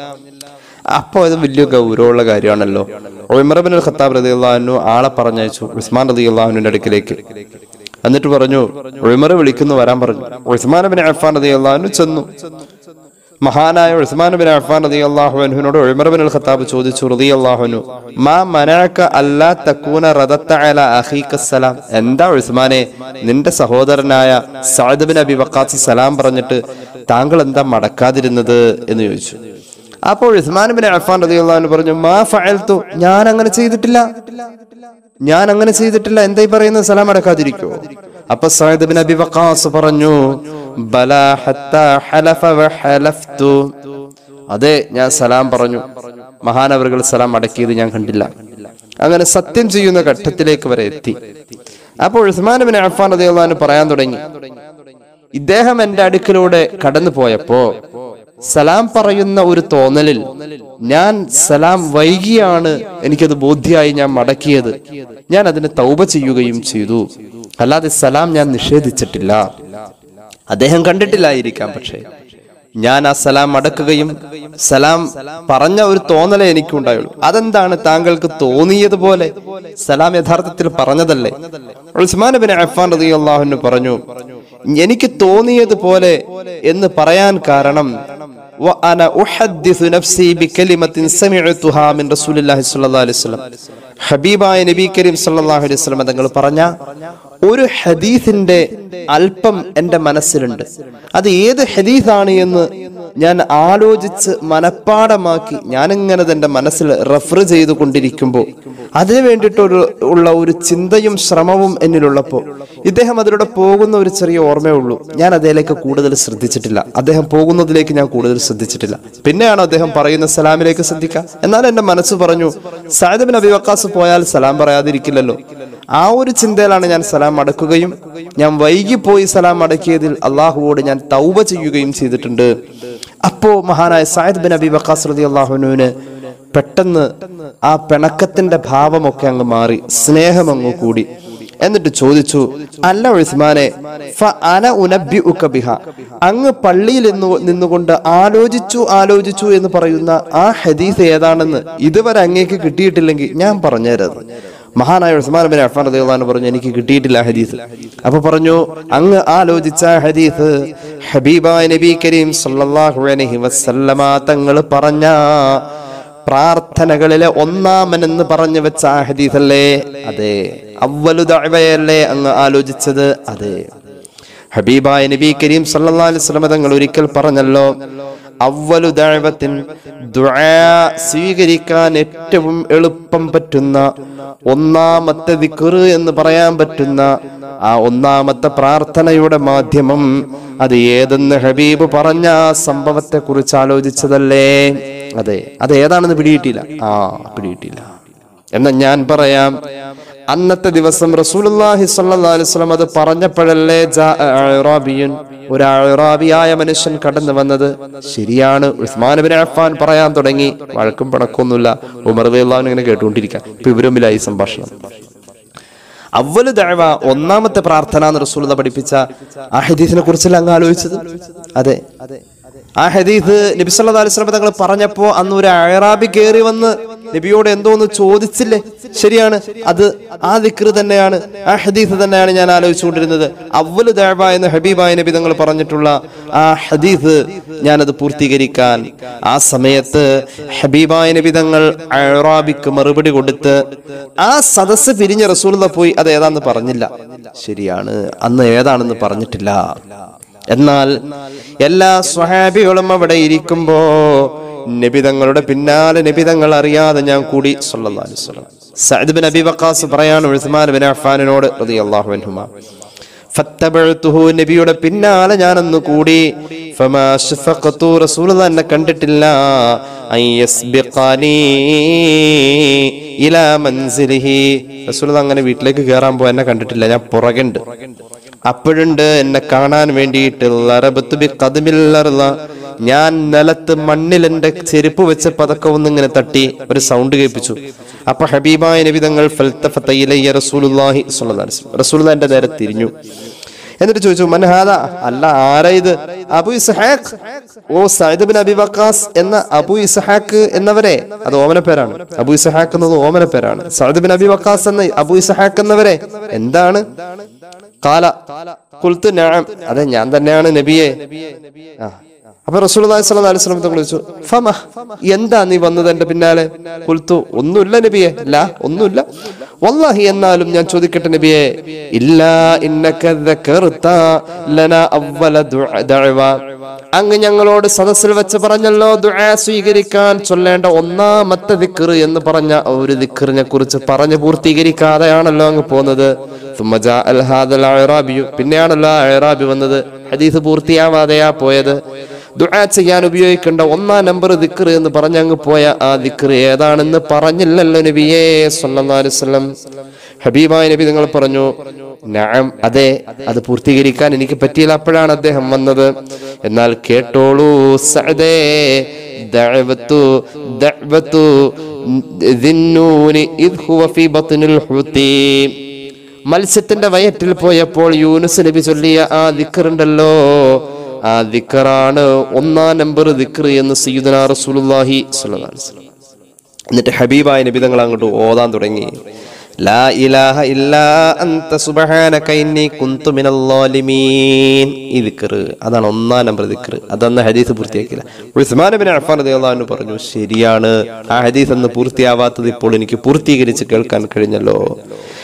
അപ്പൊ അത് വലിയ ഗൗരവമുള്ള കാര്യമാണല്ലോ ഉമർ ബിൻ അൽ ഖത്താബ് റളിയല്ലാഹു ആളെ പറഞ്ഞയച്ചു ഉസ്മാൻ റളിയല്ലാഹുവിന്റെ അടുക്കിലേക്ക് എന്നിട്ട് പറഞ്ഞു ഉമർ വിളിക്കുന്നു വരാൻ പറഞ്ഞു ഉസ്മാൻ ബിൻ അഫ്ഫാൻ റളിയല്ലാഹു ചെന്നു മഹാനായ ഉസ്മാൻ ബിൻ അഫ്ഫാൻ റളിയല്ലാഹു അൻഹുവിനോട് ഉമർ ബിൻ അൽ ഖത്താബ് ചോദിച്ചു റളിയല്ലാഹു അൻഹു മാ മനഅക അല്ലാ തകൂന റദത്ത അല അഖീക സലാം എന്താ ഉസ്മാനെ നിന്റെ സഹോദരനായ സഅദ് ബിൻ അബി വഖാസ് സലാം പറഞ്ഞിട്ട് താങ്കൾ എന്താ മടക്കാതിരുന്നത് എന്ന് ചോദിച്ചു അപ്പോൾ ഉസ്മാൻ ബിൻ അഫ്ഫാൻ റളിയല്ലാഹു അൻഹു പറഞ്ഞു മാ ഫഅൽതു ഞാൻ അങ്ങനെ ചെയ്തിട്ടില്ല ഞാൻ അങ്ങനെ ചെയ്തിട്ടില്ല എന്തായി പറയുന്നത് സലാം അടക്കാതിരിക്കോ അപ്പൊ സഅദ് ബിൻ അബി വഖാസ് പറഞ്ഞു ബലാ ഹത്താ ഹലഫ വഹലഫ്തു അതെ ഞാൻ സലാം പറഞ്ഞു മഹാനവറുകൾ സലാം അടക്കിയത് ഞാൻ കണ്ടില്ല അങ്ങനെ സത്യം ചെയ്യുന്ന ഘട്ടത്തിലേക്ക് വരെ എത്തി അപ്പോൾ ഉസ്മാൻ ബിൻ അഫ്ഫാൻ റളിയല്ലാഹു അൻഹു പറയാൻ തുടങ്ങി ഇദ്ദേഹം എന്റെ അടുക്കിലൂടെ കടന്നു പോയപ്പോ സലാം പറയുന്ന ഒരു തോന്നലിൽ ഞാൻ സലാം വൈകിയാണ് എനിക്കത് ബോധ്യമായി ഞാൻ മടക്കിയത് ഞാൻ അതിന് തൗബ ചെയ്യുകയും ചെയ്തു അല്ലാതെ സലാം ഞാൻ നിഷേധിച്ചിട്ടില്ല അദ്ദേഹം കണ്ടിട്ടില്ലായിരിക്കാം പക്ഷേ ഞാൻ ആ സലാം മടക്കുകയും സലാം പറഞ്ഞ ഒരു തോന്നലേ എനിക്കുണ്ടായുള്ളൂ അതെന്താണ് താങ്കൾക്ക് തോന്നിയതുപോലെ സലാം യഥാർത്ഥത്തിൽ പറഞ്ഞതല്ലേ ഉസ്മാൻ ബിൻ അഫ്ഫാൻ റളിയല്ലാഹു അൻഹു പറഞ്ഞു എനിക്ക് തോന്നിയതുപോലെ എന്ന് പറയാൻ കാരണം وأنا أحدث نفسي بكلمة سمعتها من رسول الله صلى الله عليه وسلم ഹബീബായ നബി കരീം സല്ലല്ലാഹു അലൈഹി വസല്ലം തങ്ങൾ പറഞ്ഞ ഒരു ഹദീസിന്റെ അല്പം എന്റെ മനസ്സിലുണ്ട് അത് ഏത് ഹദീസാണ് എന്ന് ഞാൻ ആലോചിച്ച് മനഃപ്പാടമാക്കി ഞാനിങ്ങനെ എൻ്റെ മനസ്സിൽ റെഫർ ചെയ്തു കൊണ്ടിരിക്കുമ്പോൾ അതിനു വേണ്ടിയിട്ടൊരു ഉള്ള ഒരു ചിന്തയും ശ്രമവും എന്നിലുള്ളപ്പോൾ ഇദ്ദേഹം അതിലൂടെ പോകുന്ന ഒരു ചെറിയ ഓർമ്മയേ ഉള്ളൂ ഞാൻ അതിലേക്ക് കൂടുതൽ ശ്രദ്ധിച്ചിട്ടില്ല അദ്ദേഹം പോകുന്നതിലേക്ക് ഞാൻ കൂടുതൽ ശ്രദ്ധിച്ചിട്ടില്ല പിന്നെയാണ് അദ്ദേഹം പറയുന്ന സലാമിലേക്ക് ശ്രദ്ധിക്കുക എന്നാൽ എൻ്റെ മനസ്സ് പറഞ്ഞു സായിദ് ബിൻ അബി വക്കാസ് പോയാൽ സലാം പറയാതിരിക്കില്ലല്ലോ ആ ഒരു ചിന്തയിലാണ് ഞാൻ സലാം അടക്കുകയും ഞാൻ വൈകിപ്പോയി സലാം അടക്കിയതിൽ അള്ളാഹുവോട് ഞാൻ തൗബ ചെയ്യുകയും ചെയ്തിട്ടുണ്ട് അപ്പോ മഹാനായ സായിദ് ബിൻ അബി വക്കാസ് റതി അള്ളാഹുനുവിന് പെട്ടെന്ന് ആ പിണക്കത്തിന്റെ ഭാവമൊക്കെ അങ്ങ് മാറി സ്നേഹം അങ്ങ് കൂടി എന്നിട്ട് ചോദിച്ചു അല്ല ഉസ്മാനെ ഫ അന ഉനബ്ബിഉക ബിഹ അങ്ങ് പള്ളിയിൽ നിന്ന് നിന്നുകൊണ്ട് ആലോചിച്ചു ആലോചിച്ചു എന്ന് പറയുന്ന ആ ഹദീസ് ഏതാണെന്ന് ഇതുവരെ അങ്ങേക്ക് കിട്ടിയിട്ടില്ലെങ്കിൽ ഞാൻ പറഞ്ഞുതരാം മഹാനായ ഉസ്മാൻ ബിൻ അഫ്ഫാൻ റളിയല്ലാഹു അൻഹു പറഞ്ഞു എനിക്ക് കിട്ടിയിട്ടില്ല ഹദീസ് അപ്പൊ പറഞ്ഞു അങ്ങ് ആലോചിച്ച ഹദീസ് ഹബീബായ നബി കരീം സല്ലല്ലാഹു അലൈഹി വസല്ലമ തങ്ങൾ പറഞ്ഞ പ്രാർത്ഥനകളിലെ ഒന്നാമൻ എന്ന് പറഞ്ഞു വെച്ച ആ ഹദീസല്ലേ അതെ അവലു ദഅവയല്ലേ അങ്ങ് ആലോചിച്ചത് അതെ ഹബീബായ നബി കരീം സല്ലല്ലാഹു അലൈഹി വസല്ലം തങ്ങൾ ഒരിക്കൽ പറഞ്ഞല്ലോ അവലു ദഅവത്തിൻ ദുആ സ്വീകരിക്കാൻ ഏറ്റവും എളുപ്പം പറ്റുന്ന ഒന്നാമത്തെ ദിക്ർ എന്ന് പറയാൻ പറ്റുന്ന ആ ഒന്നാമത്തെ പ്രാർത്ഥനയുടെ മാധ്യമം അത് ഏതെന്ന് ഹബീബ് പറഞ്ഞ ആ സംഭവത്തെ കുറിച്ച് ആലോചിച്ചതല്ലേ അതെ അത് ഏതാണെന്ന് പിടിയിട്ടില്ല ആ പിടിയിട്ടില്ല എന്നാ ഞാൻ പറയാം അന്നത്തെ ദിവസം റസൂലുള്ളാഹി സ്വല്ലല്ലാഹു അലൈഹി വസല്ലം അത് പറഞ്ഞപ്പോഴല്ലേ ജാ അഅറാബിയുൻ ഒരു അഅറാബിയായ മനുഷ്യൻ കടന്നു വന്നത് ശരിയാണ് ഉസ്മാൻ ബിൻ അഫ്ഫാൻ പറയാൻ തുടങ്ങി വഴക്കും പണക്കൊന്നുമില്ല ഉമർ റളിയല്ലാഹു അൻഹു ഇങ്ങനെ കേട്ടുകൊണ്ടിരിക്കുക ഇപ്പൊ ഇവരുമ്മിലായി സംഭാഷണം അവല് ദഅവ ഒന്നാമത്തെ പ്രാർത്ഥന എന്ന് റസൂൽ പഠിപ്പിച്ച ആ ഹദീസിനെ കുറിച്ചല്ല അങ്ങ് ആലോചിച്ചത് അതെ ആ ഹദീസ് നബി സല്ലല്ലാഹു അലൈഹി വസല്ലം തങ്ങൾ പറഞ്ഞപ്പോ അന്ന് ഒരു അയറാബി കയറി വന്ന് നബിയോട് എന്തോ ഒന്ന് ചോദിച്ചില്ലേ ശരിയാണ് അത് ആ ദിക്റ് തന്നെയാണ് ആ ഹദീസ് തന്നെയാണ് ഞാൻ ആലോചിച്ചുകൊണ്ടിരുന്നത് അവല് ദഅവ എന്ന് ഹബീബായ നബി തങ്ങൾ പറഞ്ഞിട്ടുള്ള ആ ഹദീസ് ഞാനത് പൂർത്തീകരിക്കാൻ ആ സമയത്ത് ഹബീബായ നബി തങ്ങൾ അയറാബിക്ക് മറുപടി കൊടുത്ത് ആ സദസ്സ് പിരിഞ്ഞ റസൂലുള്ള പോയി അത് ഏതാന്ന് പറഞ്ഞില്ല ശരിയാണ് അന്ന് ഏതാണെന്ന് പറഞ്ഞിട്ടില്ല എന്നാൽ എല്ലാ സ്വഹാബികളും അവിടെ ഇരിക്കുമ്പോ നബിതങ്ങളുടെ പിന്നാലെ നബിതങ്ങൾ അറിയാതെ ഞാൻ കൂടി സല്ലല്ലാഹു അലൈഹി വസല്ലം സഅദ് ബിൻ അബി വഖാസ് പറയാണ് ഉസ്മാൻ ബിൻ അഫ്ഫാനിനോട് റളിയല്ലാഹു അൻഹുമാ ഫത്തബഅതുഹു നബിയുടെ പിന്നാലെ ഞാനൊന്ന് കൂടി ഫമാ ശഫഖതു റസൂൽ എന്നെ കണ്ടിട്ടില്ല അൻ യസ്ബിഖാനി ഇലാ മൻസിലിഹി റസൂൽ അങ്ങനെ വീട്ടിലേക്ക് കയറാൻ പോ എന്നെ കണ്ടിട്ടില്ല ഞാൻ പുറകുണ്ട് അപ്പോഴുണ്ട് എന്നെ കാണാൻ വേണ്ടിയിട്ട് ലറബത്ത് ബി ഖദ്മിൽ അർള. ഞാൻ നിലത്ത് മണ്ണിൽ എന്റെ ചെരുപ്പ് വെച്ച് പതക്കെ ഒന്നിങ്ങനെ തട്ടി ഒരു സൗണ്ട് കേൾപ്പിച്ചു അപ്പൊ ഹബീബായ നബി തങ്ങൾ ഫൽതഫത ഇലയ്യ റസൂലുള്ളാഹി സ്വല്ലല്ലാഹു അലൈഹി വസല്ലം. റസൂലുള്ളാഹി എന്റെ നേരെ തിരിഞ്ഞു എന്നിട്ട് ചോദിച്ചു മൻഹാദ അല്ല ആരാ ഇത് അബു ഇസ്ഹാഖ് ഓ സൈദ് ബിൻ അബി വക്കാസ് എന്ന അബു ഇസ്ഹാഖ് എന്നവരെ അത് ഓമന പേരാണ് അബു ഇസ്ഹാഖ് എന്നത് ഓമന പേരാണ് സൈദ് ബിൻ അബി വക്കാസ് എന്ന അബു ഇസ്ഹാഖ് എന്നവരെ എന്താണ് കാല കുൽത്ത് നഅം അതെ ഞാൻ തന്നെയാണ് നബിയെ ആ അപ്പൊ റസൂലുള്ളാഹി സ്വല്ലല്ലാഹു അലൈഹി വസല്ലം തങ്ങൾ ചോദിച്ചു ഫമ എന്താ നീ വന്നത് എന്റെ പിന്നാലെ കുൽത്തു ഒന്നുമില്ല നബിയെ ല ഒന്നുമില്ല വല്ലാഹി എന്നാലും ഞാൻ ചോദിക്കട്ടെ നബിയെ ഇല്ലാ ഇന്നക ദക്കർത ലനാ അവ്വല ദുഅ- ദഅവ അങ്ങ് ഞങ്ങളോട് സദസ്സിൽ വെച്ച് പറഞ്ഞല്ലോ ദുആ സ്വീകരിക്കാൻ ചൊല്ലേണ്ട ഒന്നാമത്തെ ദിക്ർ എന്ന് പറഞ്ഞ ഒരു ദിക്റിനെ കുറിച്ച് പറഞ്ഞു പൂർത്തീകരിക്കാതെയാണല്ലോ അങ്ങ് പോകുന്നത് ثم جاء هذا الأعرابي പിന്നെയാണല്ലോ ആ അയറാബി വന്നത് ഹദീസ് പൂർത്തിയാവാതെയാ പോയത് ദുആ ചെയ്യാൻ ഉപയോഗിക്കേണ്ട ഒന്നാം നമ്പർ ദിക്ർ എന്ന് പറഞ്ഞങ്ങ് പോയ ആ ദിക്ർ ഏതാണെന്ന് പറഞ്ഞില്ലല്ലോ നബിയേ സല്ലല്ലാഹു അലൈഹി വസല്ലം ഹബീബായ നബി നിങ്ങൾ പറഞ്ഞു നഅം അതെ അത് പൂർത്തീകരിക്കാൻ എനിക്ക് പറ്റിയില്ല അപ്പോഴാണ് അദ്ദേഹം വന്നത് എന്നാൽ കേട്ടോളൂ സഅദേ ദഅവത്തു ദഅവത്തു ദിന്നൂനി ഇദ് ഹുവ ഫീ ബത്നിൽ ഹുതീ മത്സ്യത്തിന്റെ വയറ്റിൽ പോയപ്പോൾ യൂനുസ് നബി ചൊല്ലിയ ആ ദിക്കറുണ്ടല്ലോ ആ ദിക്കറാണ് ഒന്നാം നമ്പർ ദിക്കർ എന്ന് സയ്യിദുന റസൂലുള്ളാഹി സ്വല്ലല്ലാഹു അലൈഹി വസല്ലം എന്നിട്ട് ഹബീബായ നബി തങ്ങൾ അങ്ങോട്ട് ഓതാൻ തുടങ്ങി ലാ ഇലാഹ ഇല്ലാ അൻത സുബ്ഹാനക ഇന്നി കുന്തു മിനൽ ളാലിമീൻ ഈ ദിക്ർ അതാണ് ഒന്നാം നമ്പർ ദിക്ർ അതന്ന് ഹദീസ് പൂർത്തിയാക്കില്ല ഉസ്മാൻ ബിൻ അഫ്ഫാൻ റളിയല്ലാഹു അൻഹു പറഞ്ഞു ശരിയാണ് ആ ഹദീസ് അന്ന് പൂർത്തിയാവാത്തത് ഇപ്പോൾ എനിക്ക് പൂർത്തീകരിച്ച് കേൾക്കാൻ കഴിഞ്ഞല്ലോ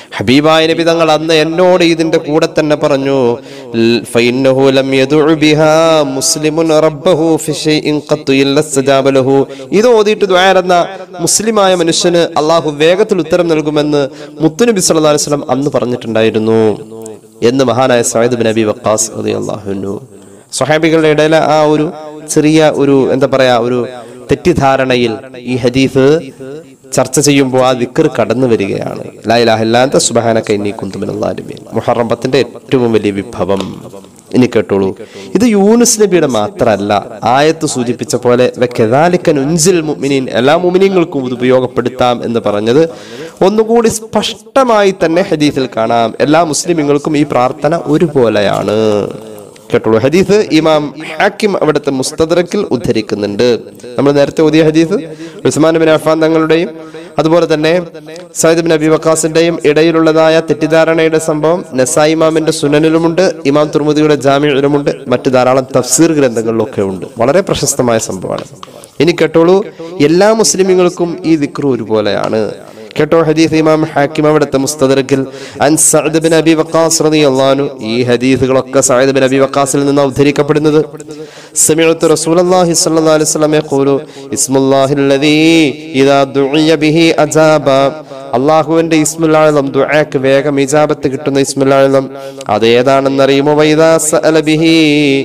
ഹബീബായ നബി തങ്ങൾ അന്ന് എന്നോട് ഇതിന്റെ കൂടെ തന്നെ പറഞ്ഞു ൽ- ഫഇന്നഹു ലം യദഉ ബിഹാ മുസ്ലിമുൻ റബ്ബഹു ഫി ഷൈഇൻ ഖത്തു ഇല്ല ഇസ്തജാബ ലഹു ഇത് ഓതിയിട്ട് ദുആ എന്ന മുസ്ലിമായ മനുഷ്യന് അള്ളാഹു വേഗത്തിൽ ഉത്തരം നൽകുമെന്ന് മുത്തുനബി സല്ലല്ലാഹു അലൈഹി വസല്ലം അന്ന് പറഞ്ഞിട്ടുണ്ടായിരുന്നു എന്ന് മഹാനായ സയ്യിദ് ബിൻ അബി വഖാസ് റളിയല്ലാഹു അൻഹു സ്വഹാബികളുടെ ഇടയിലെ ആ ഒരു ചെറിയ ഒരു എന്താ പറയാ ഒരു തെറ്റിദ്ധാരണയിൽ ഈ ഹദീസ് ചർച്ച ചെയ്യുമ്പോൾ ആ ദിക്കർ കടന്നു വരികയാണ് ലാ ഇലാഹ ഇല്ലാത്ത സുബ്ഹാനക ഇന്നി കുന്തു മിനൽ ളാലിമീൻ മുഹറം പത്തിന്റെ ഏറ്റവും വലിയ വിഭവം ഇനി കേട്ടോളൂ ഇത് യൂനുസ് നബിയുടെ മാത്രമല്ല ആയത്ത് സൂചിപ്പിച്ച പോലെ വകദാലിക നുൻസിൽ മുഅ്മിനീൻ എല്ലാ മുഅ്മിനീങ്ങൾക്കും ഇത് ഉപയോഗപ്പെടുത്താം എന്ന് പറഞ്ഞത് ഒന്നുകൂടി സ്പഷ്ടമായി തന്നെ ഹദീസിൽ കാണാം എല്ലാ മുസ്ലിമുകൾക്കും ഈ പ്രാർത്ഥന ഒരുപോലെയാണ് കേട്ടോളൂ ഹദീസ് ഇമാം ഹാക്കിം അവിടുത്തെ മുസ്തദറക്കിൽ ഉദ്ധരിക്കുന്നുണ്ട് നമ്മൾ നേരത്തെ ഓതിയ ഹദീസ് ഉസ്മാൻ ബിൻ അഫാൻ തങ്ങളുടെയും അതുപോലെ തന്നെ സയ്യിദ് ബിൻ അബി വക്കാസിന്റെയും ഇടയിലുള്ളതായ തെറ്റിദ്ധാരണയുടെ സംഭവം നസായി ഇമാമിന്റെ സുനനിലുമുണ്ട് ഇമാം തുർമുദിയുടെ ജാമ്യയിലുമുണ്ട് മറ്റു ധാരാളം തഫ്സീർ ഗ്രന്ഥങ്ങളിലൊക്കെ ഉണ്ട് വളരെ പ്രശസ്തമായ സംഭവമാണ് ഇനി കേട്ടോളൂ എല്ലാ മുസ്ലിമുകൾക്കും ഈ ദിക്ർ ഒരുപോലെയാണ് കേട്ടോ ഹദീസ് ഇമാം ഹാക്കിം അവിടുത്തെ മുസ്തദറക്കിൽ അൻ സഅദ് ബിൻ അബി വഖാസ് റളിയല്ലാഹു അൻഹു ഈ ഹദീസുകളൊക്കെ സഅദ് ബിൻ അബി വഖാസിൽ നിന്ന് ഉദ്ധരിക്കപ്പെടുന്നത് സമിഅത്തു റസൂലുള്ളാഹി സ്വല്ലല്ലാഹു അലൈഹി വസല്ലം യഖൂലു ഇസ്മുല്ലാഹിൽ ലദീ ഇദാ ദുഇയ ബിഹി അജാബ അള്ളാഹുവിന്റെ ഇസ്മുൽ ആലം ദുആക്ക് വേഗം ഇജാബത്ത് കിട്ടുന്ന ഇസ്മുൽ ആലം അത് ഏതാണെന്നറിയുമോ വൈദാ സഅല ബിഹി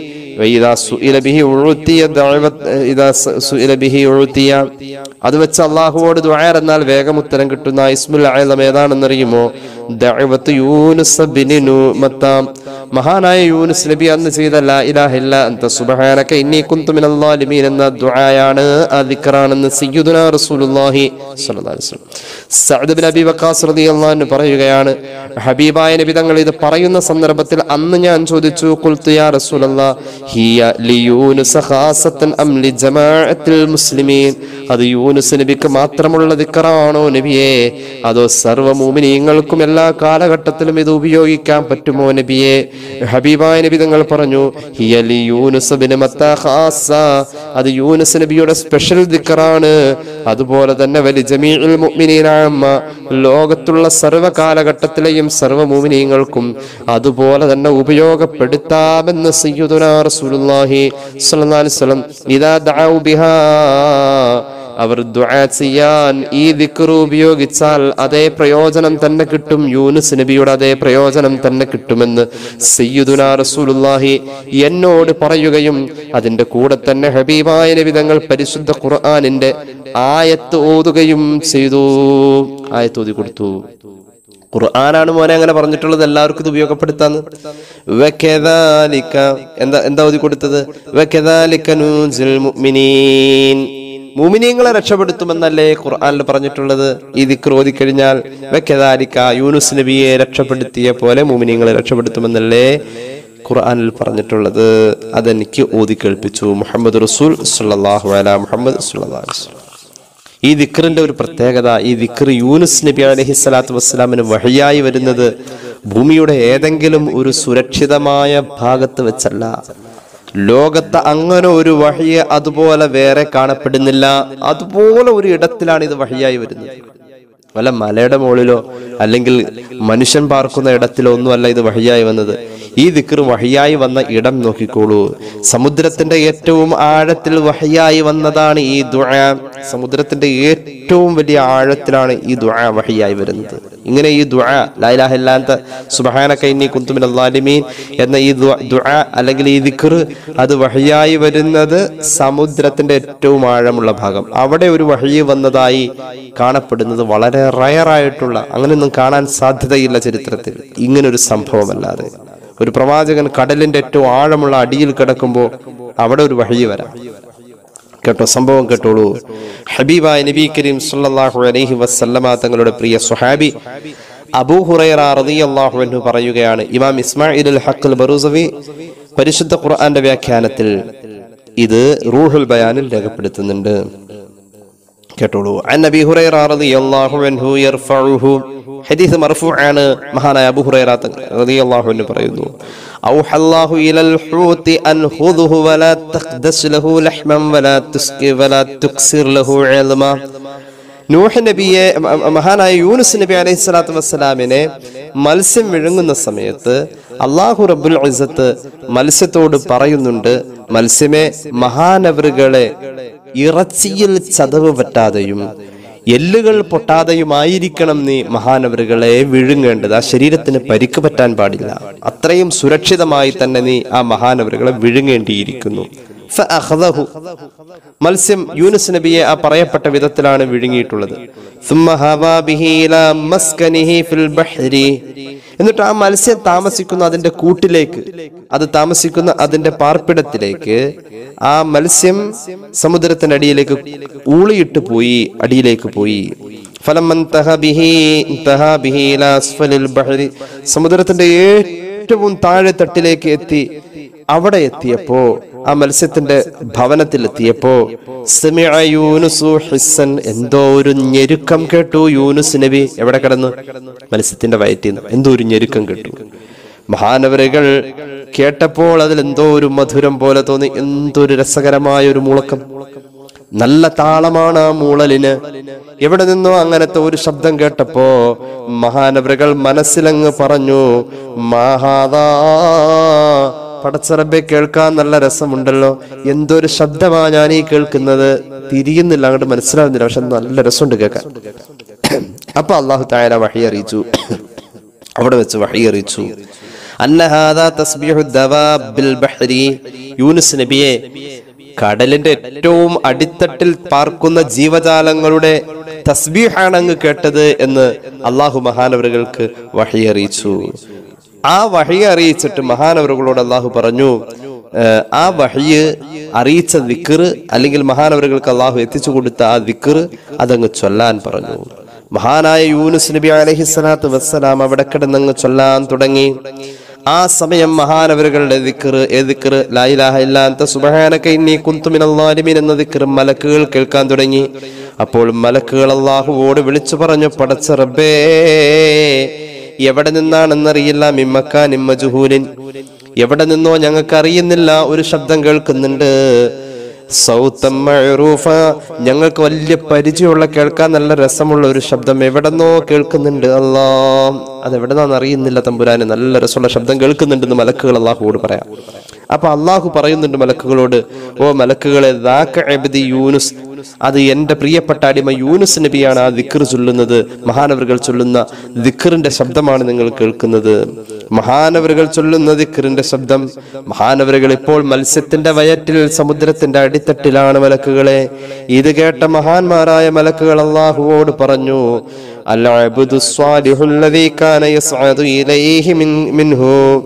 وإذا سئل به أعطي دعوة إذا سئل به أعطي അത് വെച്ച് അള്ളാഹുവോട് ദുആർ എന്നാൽ വേഗം ഉത്തരം കിട്ടുന്ന ഇസ്മുൽ ആലം ഏതാണെന്നറിയുമോ ദഅവത്ത് യൂനുസ് ബിൻ നൂമത്ത മഹാനായ യൂനുസ് നബി അന്ന് ചെയ്ത ലാ ഇലാഹ ഇല്ല അൻത സുബ്ഹാനക ഇന്നി കുന്തു മിനൽ ളാലിമീൻ എന്ന ദുആയാണ് ആ ദിക്റാണെന്ന് സയ്യിദുനാ റസൂലുള്ളാഹി സ്വല്ലല്ലാഹു അലൈഹി വസല്ലം സഅദ് ബിൻ അബി വഖാസ് റളിയല്ലാഹു അൻഹു പറയുകയാണ് ഹബീബായ നബി തങ്ങൾ ഇത് പറയുന്ന സന്ദർഭത്തിൽ അന്ന് ഞാൻ ചോദിച്ചു ഖുൽതു യാ റസൂലല്ലാഹ് ഹിയ ലിയൂനുസ് ഖാസത്തൻ അം ലി ജമാഅത്തിൽ മുസ്ലിമീൻ അത് യൂനുസ് നബിക്ക് മാത്രമുള്ള ദിക്റാണോ നബിയെ അതോ സർവ്വ മുഅ്മിനീങ്ങൾക്കും എല്ലാ കാലഘട്ടത്തിലും ഇത് ഉപയോഗിക്കാൻ പറ്റുമോ നബിയെ ഹബീബായ നബി തങ്ങൾ പറഞ്ഞു ഹിയ ലി യൂനുസ് ബിൻ മത്ത ഖാസ അത് യൂനുസ് നബിയുടെ സ്പെഷ്യൽ ദിക്റാണ് അതുപോലെ തന്നെ വലി ജമീഉൽ മുഅ്മിനീന അമ്മ ലോകത്തുള്ള സർവ്വ കാലഘട്ടത്തിലെയും സർവ്വ മുഅ്മിനീങ്ങൾക്കും അതുപോലെ തന്നെ ഉപയോഗപ്പെടുത്താമെന്ന് സയ്യിദുനാ റസൂലുള്ളാഹി സ്വല്ലല്ലാഹു അലൈഹി വസല്ലം ഇദാ ദഅഉ ബിഹാ അവർ ദുആ ചെയ്യാൻ ഈ ദിക്ർ ഉപയോഗിച്ചാൽ അതേ പ്രയോജനം തന്നെ കിട്ടും യൂനുസ് നബിയുടെ അതേ പ്രയോജനം തന്നെ കിട്ടുമെന്ന് സയ്യിദുനാ റസൂലുള്ളാഹി എന്നോട് പറയുകയും അതിന്റെ കൂടെ തന്നെ ഹബീബായ നബി തങ്ങൾ പരിശുദ്ധ ഖുർആനിന്റെ ആയത്ത് ഓതുകയും ചെയ്തു ആയത്ത് ഓതി കൊടുത്തു ഖുർആനാണ് മോനെ അങ്ങനെ പറഞ്ഞിട്ടുള്ളത് എല്ലാവർക്കും ഇത് ഉപയോഗപ്പെടുത്താന്ന് വകദാലിക എന്താ എന്താ ഓതി കൊടുത്തത് വകദാലിക നൂസിൽ മുഅ്മിനീൻ മുഅ്മിനീങ്ങളെ രക്ഷപ്പെടുത്തുമെന്നല്ലേ ഖുർആനിൽ പറഞ്ഞിട്ടുള്ളത് ഈ ദിക്ർ ഓതി കഴിഞ്ഞാൽ വകദാലിക യൂനുസ് നബിയെ രക്ഷപ്പെടുത്തിയ പോലെ മുഅ്മിനീങ്ങളെ രക്ഷപ്പെടുത്തുമെന്നല്ലേ ഖുർആനിൽ പറഞ്ഞിട്ടുള്ളത് അതെനിക്ക് ഓതി കേൾപ്പിച്ചു മുഹമ്മദ് റസൂൽ സല്ലല്ലാഹു അലാ മുഹമ്മദ് സല്ലല്ലാഹു അലൈഹി വസല്ലം ഈ ദിക്റിന്റെ ഒരു പ്രത്യേകത ഈ ദിക്ർ യൂനുസ് നബി അലഹി സ്വലാത്തു വസ്സലാമിന് വഴിയായി വരുന്നത് ഭൂമിയുടെ ഏതെങ്കിലും ഒരു സുരക്ഷിതമായ ഭാഗത്ത് വെച്ചല്ല ലോകത്ത് അങ്ങനെ ഒരു വഴിയ അതുപോലെ വേറെ കാണപ്പെടുന്നില്ല അതുപോലെ ഒരു ഇടത്തിലാണ് ഇത് വഴിയായി വരുന്നത് വല്ല മലയുടെ മുകളിലോ അല്ലെങ്കിൽ മനുഷ്യൻ പാർക്കുന്ന ഇടത്തിലോ ഒന്നുമല്ല ഇത് വഴിയായി വന്നത് ഈ ദിക്ർ വഹിയായി വന്ന ഇടം നോക്കിക്കോളൂ സമുദ്രത്തിന്റെ ഏറ്റവും ആഴത്തിൽ വഹിയായി വന്നതാണ് ഈ ദുആ സമുദ്രത്തിന്റെ ഏറ്റവും വലിയ ആഴത്തിലാണ് ഈ ദുആ വഹിയായി വരുന്നത് ഇങ്ങനെ ഈ ദുആ ലാ ഇലാഹ ഇല്ലാത്ത സുബ്ഹാനക ഇന്നി കുന്തു മിനൽ ളാലിമീൻ എന്ന ഈ ദുആ- ദുആ അല്ലെങ്കിൽ ഈ ദിക്ർ അത് വഹിയായി വരുന്നത് സമുദ്രത്തിന്റെ ഏറ്റവും ആഴമുള്ള ഭാഗം അവിടെ ഒരു വഴി വന്നതായി കാണപ്പെടുന്നത് വളരെ റയറായിട്ടുള്ള അങ്ങനെയൊന്നും കാണാൻ സാധ്യതയില്ല ചരിത്രത്തിൽ ഇങ്ങനൊരു സംഭവമല്ലാതെ ഒരു പ്രവാചകൻ കടലിന്റെ ഏറ്റവും ആഴമുള്ള അടിയിൽ കിടക്കുമ്പോൾ അവിടെ ഒരു വഴി വരാം കേട്ടോ സംഭവം കേട്ടോളൂ ഹബീബായ നബി കരീം സല്ലല്ലാഹു അലൈഹി വസല്ലമ തങ്ങളുടെ പ്രിയ സുഹാബി അബൂ ഹുറൈറ റളിയല്ലാഹു അൻഹു പറയുകയാണ് ഇമാം ഇസ്മായിൽ അൽ ഹഖ് ബറൂസവി പരിശുദ്ധ ഖുർആന്റെ വ്യാഖ്യാനത്തിൽ ഇത് റൂഹുൽ ബയാനിൽ രേഖപ്പെടുത്തുന്നുണ്ട് കേട്ടോളൂ അൻ നബി ഹുറൈറ റളിയല്ലാഹു അൻഹു യർഫഉഹു ഹദീസ് മർഫൂഅ് ആണ് മഹാനായ അബൂ ഹുറൈറ തങ്ങൾ റളിയല്ലാഹു അൻഹു പറയുന്നു ഔഹ അല്ലാഹു ഇലൽ ഹൂതി അൻ ഖുദുഹു വലാ തഖ്ദസ് ലഹു ലഹ്മൻ വലാ തുസ്കി വലാ തുക്സിർ ലഹു ഇൽമ നൂഹ് നബിയെ മ- മ- മഹാനായ യൂനുസ് നബി അലൈഹി സ്വലാത്തു വസ്സലാമിനെ മത്സ്യം വിഴുങ്ങുന്ന സമയത്ത് അള്ളാഹു റബ്ബുൽ ഇസത്ത് മത്സ്യത്തോട് പറയുന്നുണ്ട് മത്സ്യമേ മഹാനവറുകളെ ഇറച്ചിയിൽ ചതവ് പറ്റാതെയും എല്ലുകൾ പൊട്ടാതെയുമായിരിക്കണം നീ മഹാനവറുകളെ വിഴുങ്ങേണ്ടത് ആ ശരീരത്തിന് പരിക്ക് പറ്റാൻ പാടില്ല അത്രയും സുരക്ഷിതമായി തന്നെ നീ ആ മഹാനവറുകളെ വിഴുങ്ങേണ്ടിയിരിക്കുന്നു ഫഅഖദഹു. മത്സ്യം യൂനുസ് നബിയെ ആ പറയപ്പെട്ട വിധത്തിലാണ് വിഴുങ്ങിയിട്ടുള്ളത് ثم هوى به إلى مسكنه في البحر. എന്നിട്ട് ആ മത്സ്യം താമസിക്കുന്ന അതിന്റെ കൂട്ടിലേക്ക് അത് താമസിക്കുന്ന അതിന്റെ പാർപ്പിടത്തിലേക്ക് ആ മത്സ്യം സമുദ്രത്തിന്റെ അടിയിലേക്ക് ഊളിയിട്ട് പോയി അടിയിലേക്ക് പോയി ഫലം സമുദ്രത്തിന്റെ ഏറ്റവും താഴെ തട്ടിലേക്ക് എത്തി അവിടെ എത്തിയപ്പോ ആ മത്സ്യത്തിന്റെ ഭവനത്തിൽ എത്തിയപ്പോ സമിഅ യൂനുസു ഹിസ്സൻ എന്തോ ഒരു ഞെരുക്കം കേട്ടു യൂനുസ് നബി എവിടെ കിടന്നു മത്സ്യത്തിന്റെ വയറ്റിൽ നിന്ന് എന്തോ ഒരു ഞെരുക്കം കേട്ടു മഹാനവരകൾ കേട്ടപ്പോൾ അതിൽ എന്തോ ഒരു മധുരം പോലെ തോന്നി എന്തൊരു രസകരമായ ഒരു മുളക്കം നല്ല താളമാണ് ആ മൂളലിന് എവിടെ നിന്നോ അങ്ങനത്തെ ഒരു ശബ്ദം കേട്ടപ്പോ മഹാനവരകൾ മനസ്സിലങ്ങ് പറഞ്ഞു മഹാദാ പടച്ചറബെ കേൾക്കാൻ നല്ല രസമുണ്ടല്ലോ എന്തൊരു ശബ്ദമാ ഞാൻ ഈ കേൾക്കുന്നത് തിരിയുന്നില്ല അങ്ങോട്ട് മനസ്സിലാവുന്നില്ല പക്ഷെ നല്ല രസമുണ്ട് കേൾക്കാൻ അപ്പൊ അള്ളാഹു തായാല വഹി അറിയിച്ചു അവിടെ വെച്ച് വഹി അറിയിച്ചു അന്ന ഹാദാ തസ്ബീഹു ദവാബിൽ ബഹ്രി യൂനുസ് നബിയെ കടലിന്റെ ഏറ്റവും അടിത്തട്ടിൽ പാർക്കുന്ന ജീവജാലങ്ങളുടെ തസ്ബീഹാണ് അങ്ങ് കേട്ടത് എന്ന് അള്ളാഹു മഹാനവറുകൾക്ക് വഹി അറിയിച്ചു ആ വഹി അറിയിച്ചിട്ട് മഹാനവറുകളോട് അള്ളാഹു പറഞ്ഞു ഏഹ്, ആ വഹിയ് അറിയിച്ച ദിക്കറ് അല്ലെങ്കിൽ മഹാനവറുകൾക്ക് അള്ളാഹു എത്തിച്ചു കൊടുത്ത ആ ദിക്കറ് അതങ്ങ് ചൊല്ലാൻ പറഞ്ഞു മഹാനായ യൂനുസ് നബി അലഹി സ്വലാത്തു വസ്സലാം അവിടെ കിടന്നങ്ങ് ചൊല്ലാൻ തുടങ്ങി ആ സമയം മഹാനവരുകളുടെ ദിക്കറ് ഏ ദിക്കറ് ലായിലാഹ ഇല്ലാത്ത സുബഹാനക ഇന്നി കുന്തു മിനൽ ളാലിമീൻ എന്ന ദിക്കറ് മലക്കുകൾ കേൾക്കാൻ തുടങ്ങി അപ്പോൾ മലക്കുകൾ അള്ളാഹുവോട് വിളിച്ചു പറഞ്ഞു പടച്ച റബ്ബേ എവിടെ നിന്നാണെന്നറിയില്ല മിമ്മക്ക നിമ്മ ജുഹൂലിൻ എവിടെ നിന്നോ ഞങ്ങൾക്ക് അറിയുന്നില്ല ഒരു ശബ്ദം കേൾക്കുന്നുണ്ട് സൗത്തം മഅറൂഫ ഞങ്ങൾക്ക് വലിയ പരിചയമുള്ള കേൾക്കാൻ നല്ല രസമുള്ള ഒരു ശബ്ദം എവിടെന്നോ കേൾക്കുന്നുണ്ട് അല്ലാ അത് എവിടെന്നാന്ന് അറിയുന്നില്ല തമ്പുരാന് നല്ല രസമുള്ള ശബ്ദം കേൾക്കുന്നുണ്ടെന്ന് മലക്കുകൾ അള്ളാഹുവോട് പറയാം അപ്പൊ അള്ളാഹു പറയുന്നുണ്ട് മലക്കുകളോട് ഓ മലക്കുകളെ ദാക അബ്ദി യൂനുസ് അത് എന്റെ പ്രിയപ്പെട്ട അടിമ യൂനുസ് നബിയാണ് ആ ദിക്കർ ചൊല്ലുന്നത് മഹാനവറുകൾ ചൊല്ലുന്ന ദിക്കറിന്റെ ശബ്ദമാണ് നിങ്ങൾ കേൾക്കുന്നത് മഹാനവറുകൾ ചൊല്ലുന്ന ദിക്കറിന്റെ ശബ്ദം മഹാനവറുകൾ ഇപ്പോൾ മത്സ്യത്തിന്റെ വയറ്റിൽ സമുദ്രത്തിന്റെ അടിത്തട്ടിലാണ് മലക്കുകളെ ഇത് കേട്ട മഹാന്മാരായ മലക്കുകൾ അള്ളാഹുവോട് പറഞ്ഞു العبد الصالح الذي كان يصعد إليه من منه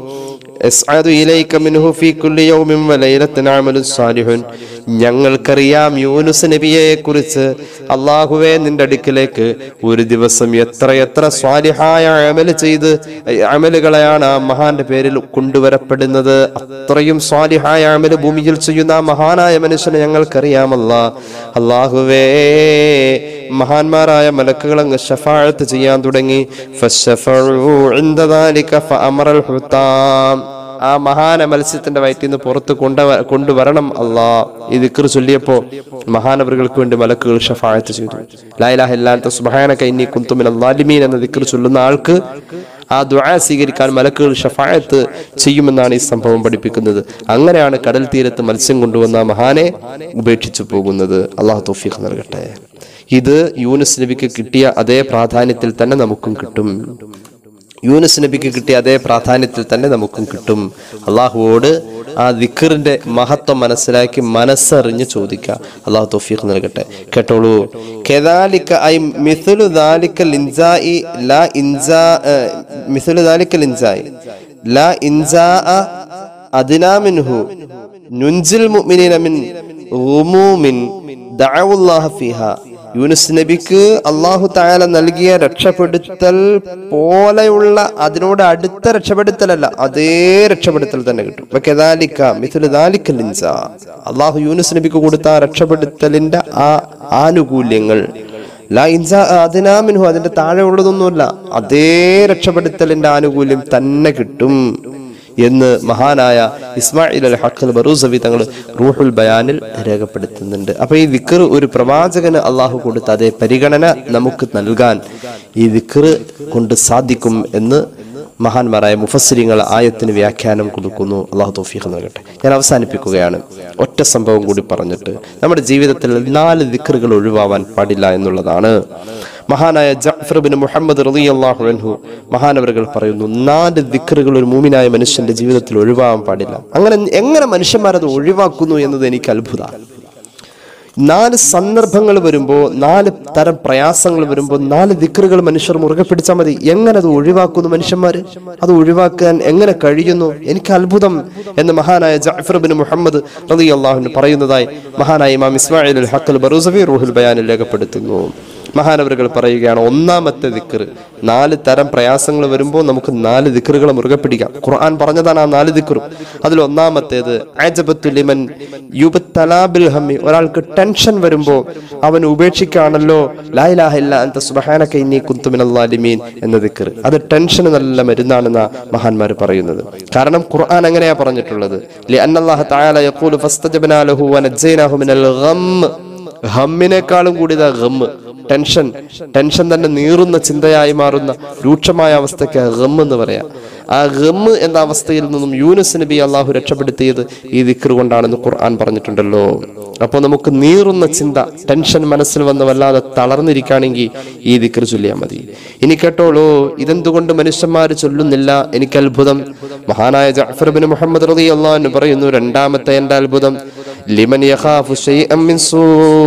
يصعد إليك منه في كل يوم وليلة عمل صالح ഞങ്ങൾക്കറിയാം യൂനുസ് നബിയെ കുറിച്ച് അള്ളാഹുവെ നിന്റെ അടുക്കിലേക്ക് ഒരു ദിവസം എത്ര എത്ര സ്വാലിഹായ അമല് ചെയ്ത് അമലുകളെയാണ് ആ മഹാന്റെ പേരിൽ കൊണ്ടുവരപ്പെടുന്നത് അത്രയും സ്വാലിഹായ അമല് ഭൂമിയിൽ ചെയ്യുന്ന ആ മഹാനായ മനുഷ്യനെ ഞങ്ങൾക്കറിയാമല്ല അള്ളാഹുവേ മഹാന്മാരായ മലക്കുകൾ അങ്ങ് ഷഫാഴത്ത് ചെയ്യാൻ തുടങ്ങി ഫശഫഉ ഇൻദ ദാലിക ഫഅമറൽ ഹുത്താം ആ മഹാന മത്സ്യത്തിന്റെ വയറ്റിൽ നിന്ന് പുറത്ത് കൊണ്ടുവ കൊണ്ടുവരണം അല്ലാ ഈ ദിക്ർ ചൊല്ലിയപ്പോ മഹാനവറുകൾക്ക് വേണ്ടി മലക്കുകൾ ഷഫായത്ത് ചെയ്തു ലായിലാഹ ഇല്ലാത്ത സുബഹാനക ഇന്നി കുന്തു മിനൽ ളാലിമീൻ എന്ന ദിക്ർ ചൊല്ലുന്ന ആൾക്ക് ആ ദുആ സ്വീകരിക്കാൻ മലക്കുകൾ ഷഫായത്ത് ചെയ്യുമെന്നാണ് ഈ സംഭവം പഠിപ്പിക്കുന്നത് അങ്ങനെയാണ് കടൽ തീരത്ത് മത്സ്യം കൊണ്ടുവന്ന ആ മഹാനെ ഉപേക്ഷിച്ചു പോകുന്നത് അള്ളാഹു തൗഫീഖ് നൽകട്ടെ ഇത് യൂനുസ് നബിക്ക് കിട്ടിയ അതേ പ്രാധാന്യത്തിൽ തന്നെ നമുക്കും കിട്ടും യൂനുസ് നബിക്ക് കിട്ടിയ അതേ പ്രാധാന്യത്തിൽ തന്നെ നമുക്കും കിട്ടും അള്ളാഹുവോട് ആ ദിക്കറിന്റെ മഹത്വം മനസ്സിലാക്കി മനസ്സറിഞ്ഞ് ചോദിക്കുക അള്ളാഹു തൗഫീഖ് നൽകട്ടെ കേട്ടോളൂ കെദാലിക്ക ഐ മിഥുലു ദാലിക്കൽ ഇൻസായി ലാ ഇൻസാ ഏഹ്, മിഥുലു ദാലിക്കൽ ഇൻസായി ലാ ഇൻസാ അദിനാമിൻഹു നുൻജിൽ മുഅ്മിനീന മിൻ ഗുമൂമിൻ ദഅവുല്ലാഹ ഫീഹാ യൂനുസ് നബിക്ക് അള്ളാഹു തായാല നൽകിയ രക്ഷപ്പെടുത്തൽ പോലെയുള്ള അതിനോട് അടുത്ത രക്ഷപ്പെടുത്തലല്ല അതേ രക്ഷപ്പെടുത്തൽ തന്നെ കിട്ടും അപ്പൊ കെദാലിക്ക മിഥുല ദാലിക്കൽ ഇൻസാ. അള്ളാഹു യൂനുസ് നബിക്ക് കൊടുത്ത ആ രക്ഷപ്പെടുത്തലിന്റെ ആ ആനുകൂല്യങ്ങൾ ലാ ഇൻസാ അതിനാമിൻഹു അതിന്റെ താഴെ ഉള്ളതൊന്നുമല്ല അതേ രക്ഷപ്പെടുത്തലിന്റെ ആനുകൂല്യം തന്നെ കിട്ടും എന്ന് മഹാനായ ഇസ്മായിൽ അൽ ഹഖൽ ബറൂസവി തങ്ങൾ റൂഹുൽ ബയാനിൽ രേഖപ്പെടുത്തുന്നുണ്ട് അപ്പൊ ഈ ദിക്കർ ഒരു പ്രവാചകന് അള്ളാഹു കൊടുത്ത അതേ പരിഗണന നമുക്ക് നൽകാൻ ഈ ദിക്കർ കൊണ്ട് സാധിക്കും എന്ന് മഹാന്മാരായ മുഫസ്സിരിങ്ങൾ ആയത്തിന് വ്യാഖ്യാനം കൊടുക്കുന്നു അള്ളാഹു തൗഫീഖ് നൽകട്ടെ ഞാൻ അവസാനിപ്പിക്കുകയാണ് ഒറ്റ സംഭവം കൂടി പറഞ്ഞിട്ട് നമ്മുടെ ജീവിതത്തിൽ നാല് ദിക്കറുകൾ ഒഴിവാവാൻ പാടില്ല എന്നുള്ളതാണ് മഹാനായ ജഅഫർ ബിൻ മുഹമ്മദ് റളിയല്ലാഹു അൻഹു മഹാനവറുകൾ പറയുന്നു നാല് ദിക്കറുകൾ ഒരു മൂമിനായ മനുഷ്യന്റെ ജീവിതത്തിൽ ഒഴിവാകാൻ പാടില്ല അങ്ങനെ എങ്ങനെ മനുഷ്യന്മാരത് ഒഴിവാക്കുന്നു എന്നത് എനിക്ക് അത്ഭുതമാണ് നാല് സന്ദർഭങ്ങൾ വരുമ്പോൾ നാല് തരം പ്രയാസങ്ങൾ വരുമ്പോൾ നാല് ദിക്കറുകൾ മനുഷ്യർ മുറുകെ പിടിച്ചാൽ മതി എങ്ങനെ അത് ഒഴിവാക്കുന്നു മനുഷ്യന്മാര് അത് ഒഴിവാക്കാൻ എങ്ങനെ കഴിയുന്നു എനിക്ക് അത്ഭുതം എന്ന് മഹാനായ ജാഫർ ബിൻ മുഹമ്മദ് റതി അള്ളാഹുന് പറയുന്നതായി മഹാനായ ഇമാം ഇസ്മായിൽ അൽ ഹക്കൽ ബറൂസഫി റൂഹുൽ ബയാനിൽ രേഖപ്പെടുത്തുന്നു മഹാനവറുകൾ പറയുകയാണ് ഒന്നാമത്തെ ദിക്കർ നാല് തരം പ്രയാസങ്ങൾ വരുമ്പോൾ നമുക്ക് നാല് ദിക്കറുകൾ മുറുകെ പിടിക്കാം ഖുർആൻ പറഞ്ഞതാണ് ആ നാല് ദിക്കറും അതിൽ ഒന്നാമത്തേത് അജബത്തുലിമൻ യുബത്തലാബിൽ ഹമ്മി ഒരാൾക്ക് ടെൻഷൻ വരുമ്പോൾ അവൻ ഉപേക്ഷിക്കുകയാണല്ലോ ലായിലാഹില്ല അന്ത സുബഹാനക ഇന്നി കുന്തു മിനല്ലാലിമീൻ എന്ന ദിക്കർ അത് ടെൻഷന് നല്ല മരുന്നാണെന്ന മഹാന്മാർ പറയുന്നത് കാരണം ഖുർആൻ അങ്ങനെയാ പറഞ്ഞിട്ടുള്ളത് ലി അന്നല്ലാഹ തആല യഖൂലു ഫസ്തജബ്നാ ലഹു വനജ്ജൈനാഹു മിനൽ ഗം ഹമ്മിനേക്കാളും കൂടിയതാ ഗമ്മ് ടെൻഷൻ ടെൻഷൻ തന്നെ നീറുന്ന ചിന്തയായി മാറുന്ന രൂക്ഷമായ അവസ്ഥയ്ക്ക് ഗം എന്ന് പറയാം ആ ഗമ്മ് എന്ന അവസ്ഥയിൽ നിന്നും യൂനുസ് നബി അള്ളാഹു രക്ഷപ്പെടുത്തിയത് ഈ ദിക്ർ കൊണ്ടാണെന്ന് ഖുർആൻ പറഞ്ഞിട്ടുണ്ടല്ലോ അപ്പോൾ നമുക്ക് നീറുന്ന ചിന്ത ടെൻഷൻ മനസ്സിൽ വന്ന് വല്ലാതെ തളർന്നിരിക്കുകയാണെങ്കിൽ ഈ ദിക്ർ ചൊല്ലിയാൽ മതി ഇനി കേട്ടോളൂ ഇതെന്തുകൊണ്ട് മനുഷ്യന്മാർ ചൊല്ലുന്നില്ല എനിക്ക് അത്ഭുതം മഹാനായ ജഅഫർ ബിൻ മുഹമ്മദ് റളി അള്ളാഹു പറയുന്നു രണ്ടാമത്തെ എന്റെ അത്ഭുതം ലിമൻ യഖാഫു ശൈഅൻ മിൻ സൂ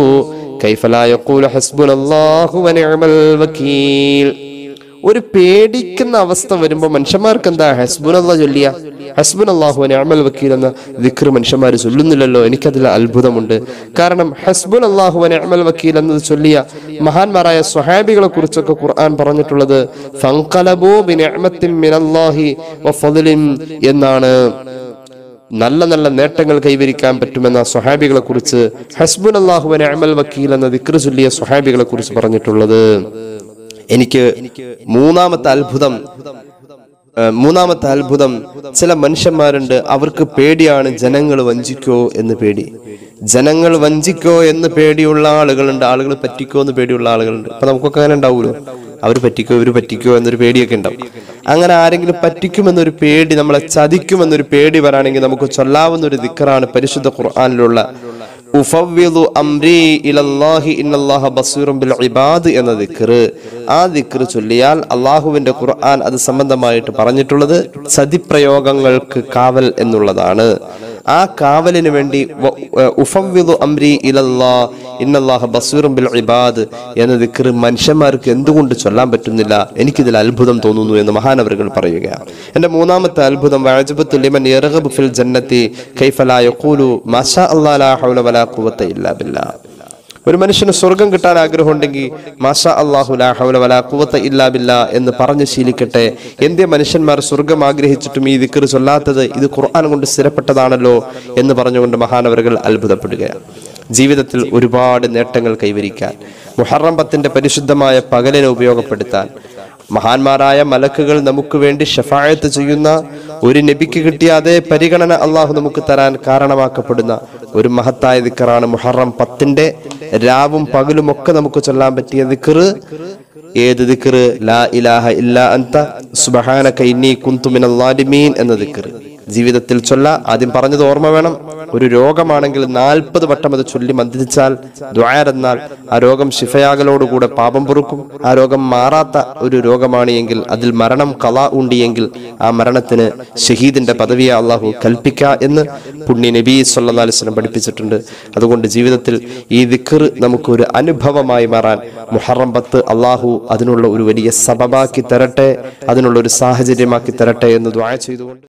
കൈഫ ലാ യഖൂലു ഹസ്ബുനല്ലാഹു വനിഅമൽ വക്കീൽ ഒരു പേടിക്കുന്ന അവസ്ഥ വരുമ്പോൾ മനുഷ്യന്മാർക്ക് എന്താ ഹസ്ബുനല്ല ചൊല്ലിയ ഹസ്ബുൻ അള്ളാഹു അമൽ വക്കീൽ എന്ന ദിക്ർ മനുഷ്യന്മാർ ചൊല്ലുന്നില്ലല്ലോ എനിക്കതിൽ അത്ഭുതമുണ്ട് കാരണം ഹസ്ബുൻ അള്ളാഹു അമൽ വക്കീൽ എന്നത് ചൊല്ലിയ മഹാന്മാരായ സ്വഹാബികളെ കുറിച്ചൊക്കെ ഖുർആൻ പറഞ്ഞിട്ടുള്ളത് ഫൻഖലബൂ ബിനിഅമത്തിൻ മിനല്ലാഹി വഫദ്ലിൻ എന്നാണ് നല്ല നല്ല നേട്ടങ്ങൾ കൈവരിക്കാൻ പറ്റുമെന്ന സ്വഹാബികളെ കുറിച്ച് ഹസ്ബുൻ അള്ളാഹുവിനെ അമൽ വക്കീൽ എന്ന ദിക്ർ ചൊല്ലിയ സ്വഹാബികളെ കുറിച്ച് പറഞ്ഞിട്ടുള്ളത് എനിക്ക് മൂന്നാമത്തെ അത്ഭുതം ഏഹ് മൂന്നാമത്തെ അത്ഭുതം ചില മനുഷ്യന്മാരുണ്ട് അവർക്ക് പേടിയാണ് ജനങ്ങൾ വഞ്ചിക്കോ എന്ന് പേടി ജനങ്ങൾ വഞ്ചിക്കോ എന്ന് പേടിയുള്ള ആളുകളുണ്ട് ആളുകൾ പറ്റിക്കോ എന്ന് പേടിയുള്ള ആളുകളുണ്ട് അപ്പൊ നമുക്കൊക്കെ അങ്ങനെ ഉണ്ടാവുമല്ലോ അവർ പറ്റിക്കോ ഇവർ പറ്റിക്കോ എന്നൊരു പേടിയൊക്കെ ഉണ്ടാവും അങ്ങനെ ആരെങ്കിലും പറ്റിക്കുമെന്നൊരു പേടി നമ്മളെ ചതിക്കുമെന്നൊരു പേടി വരാണെങ്കിൽ നമുക്ക് ചൊല്ലാവുന്ന ഒരു ദിക്കറാണ് പരിശുദ്ധ ഖുർആാനിലുള്ള ഉഫവ്വിദു അംരി ഇലല്ലാഹി ഇന്നല്ലാഹ ബസീറും ബിൽ ഇബാദ് എന്ന ദിക്ർ ആ ദിക്ർ ചൊല്ലിയാൽ അള്ളാഹുവിന്റെ ഖുർആൻ അത് സംബന്ധമായിട്ട് പറഞ്ഞിട്ടുള്ളത് ചതിപ്രയോഗങ്ങൾക്ക് കാവൽ എന്നുള്ളതാണ് ആ കാവലിന് വേണ്ടി വ- ഏർ ഉഫവ്വിദു അംരി ഇലല്ലാ ഇന്നല്ലാഹ ബസീറും ബിൽ ഇബാദ് എന്ന ദിക്ർ മനുഷ്യന്മാർക്ക് എന്തുകൊണ്ട് ചൊല്ലാൻ പറ്റുന്നില്ല എനിക്കിതിൽ അത്ഭുതം തോന്നുന്നു എന്ന് മഹാനവറുകൾ പറയുകയാണ് എന്റെ മൂന്നാമത്തെ അത്ഭുതം വഅജബത്തു ലിമൻ യർഗബു ഫിൽ ജന്നത്തി കൈഫ ലാ യഖൂലു മാഷാ അല്ലാഹ് ലാ ഹൗല വലാ ഖുവത ഇല്ലാ ബില്ലാ ഒരു മനുഷ്യന് സ്വർഗം കിട്ടാൻ ആഗ്രഹമുണ്ടെങ്കിൽ മാഷാ അള്ളാഹു ലാ ഹൗല വലാ ഖുവത ഇല്ലാ ബില്ലാ എന്ന് പറഞ്ഞ് ശീലിക്കട്ടെ എന്തേ മനുഷ്യന്മാർ സ്വർഗം ആഗ്രഹിച്ചിട്ടും ഈ ദിക്കർ ചൊല്ലാത്തത് ഇത് ഖുർആൻ കൊണ്ട് സ്ഥിരപ്പെട്ടതാണല്ലോ എന്ന് പറഞ്ഞുകൊണ്ട് മഹാനവറുകൾ അത്ഭുതപ്പെടുകയാണ് ജീവിതത്തിൽ ഒരുപാട് നേട്ടങ്ങൾ കൈവരിക്കാൻ മുഹറം പത്തിന്റെ പരിശുദ്ധമായ പകലിനെ ഉപയോഗപ്പെടുത്താൻ മഹാന്മാരായ മലക്കുകൾ നമുക്ക് വേണ്ടി ഷഫായത്ത് ചെയ്യുന്ന ഒരു നബിക്ക് കിട്ടിയ അതേ പരിഗണന അള്ളാഹു നമുക്ക് തരാൻ കാരണമാക്കപ്പെടുന്ന ഒരു മഹത്തായ ദിക്കറാണ് മുഹറം പത്തിന്റെ രാവും പകലും ഒക്കെ നമുക്ക് ചൊല്ലാൻ പറ്റിയ ദിക്കറ് ഏത് ദിക്കറ് ലാ ഇലാഹ ഇല്ലാ അന്ത സുബഹാനക ഇന്നി കുന്തു മിനൽ ളാലിമീൻ എന്ന ദിക്കറ് ജീവിതത്തിൽ ചൊല്ല ആദ്യം പറഞ്ഞത് ഓർമ്മ വേണം ഒരു രോഗമാണെങ്കിൽ നാൽപ്പത് വട്ടം അത് ചൊല്ലി മന്ത്രിച്ചാൽ ദ്വാരെന്നാൽ ആ രോഗം ശിഫയാകലോടുകൂടെ പാപം പൊറുക്കും ആ രോഗം മാറാത്ത ഒരു രോഗമാണ് എങ്കിൽ അതിൽ മരണം കല ഉണ്ടിയെങ്കിൽ ആ മരണത്തിന് ഷഹീദിന്റെ പദവിയെ അള്ളാഹു കൽപ്പിക്ക എന്ന് പുണ്യ നബി സല്ലാ അലിസ്ലം പഠിപ്പിച്ചിട്ടുണ്ട് അതുകൊണ്ട് ജീവിതത്തിൽ ഈ ദിക്കർ നമുക്ക് ഒരു അനുഭവമായി മാറാൻ മുഹറം പത്ത് അള്ളാഹു അതിനുള്ള ഒരു വലിയ സബബാക്കി തരട്ടെ അതിനുള്ള ഒരു സാഹചര്യമാക്കി തരട്ടെ എന്ന് ദ്വായ ചെയ്തുകൊണ്ട്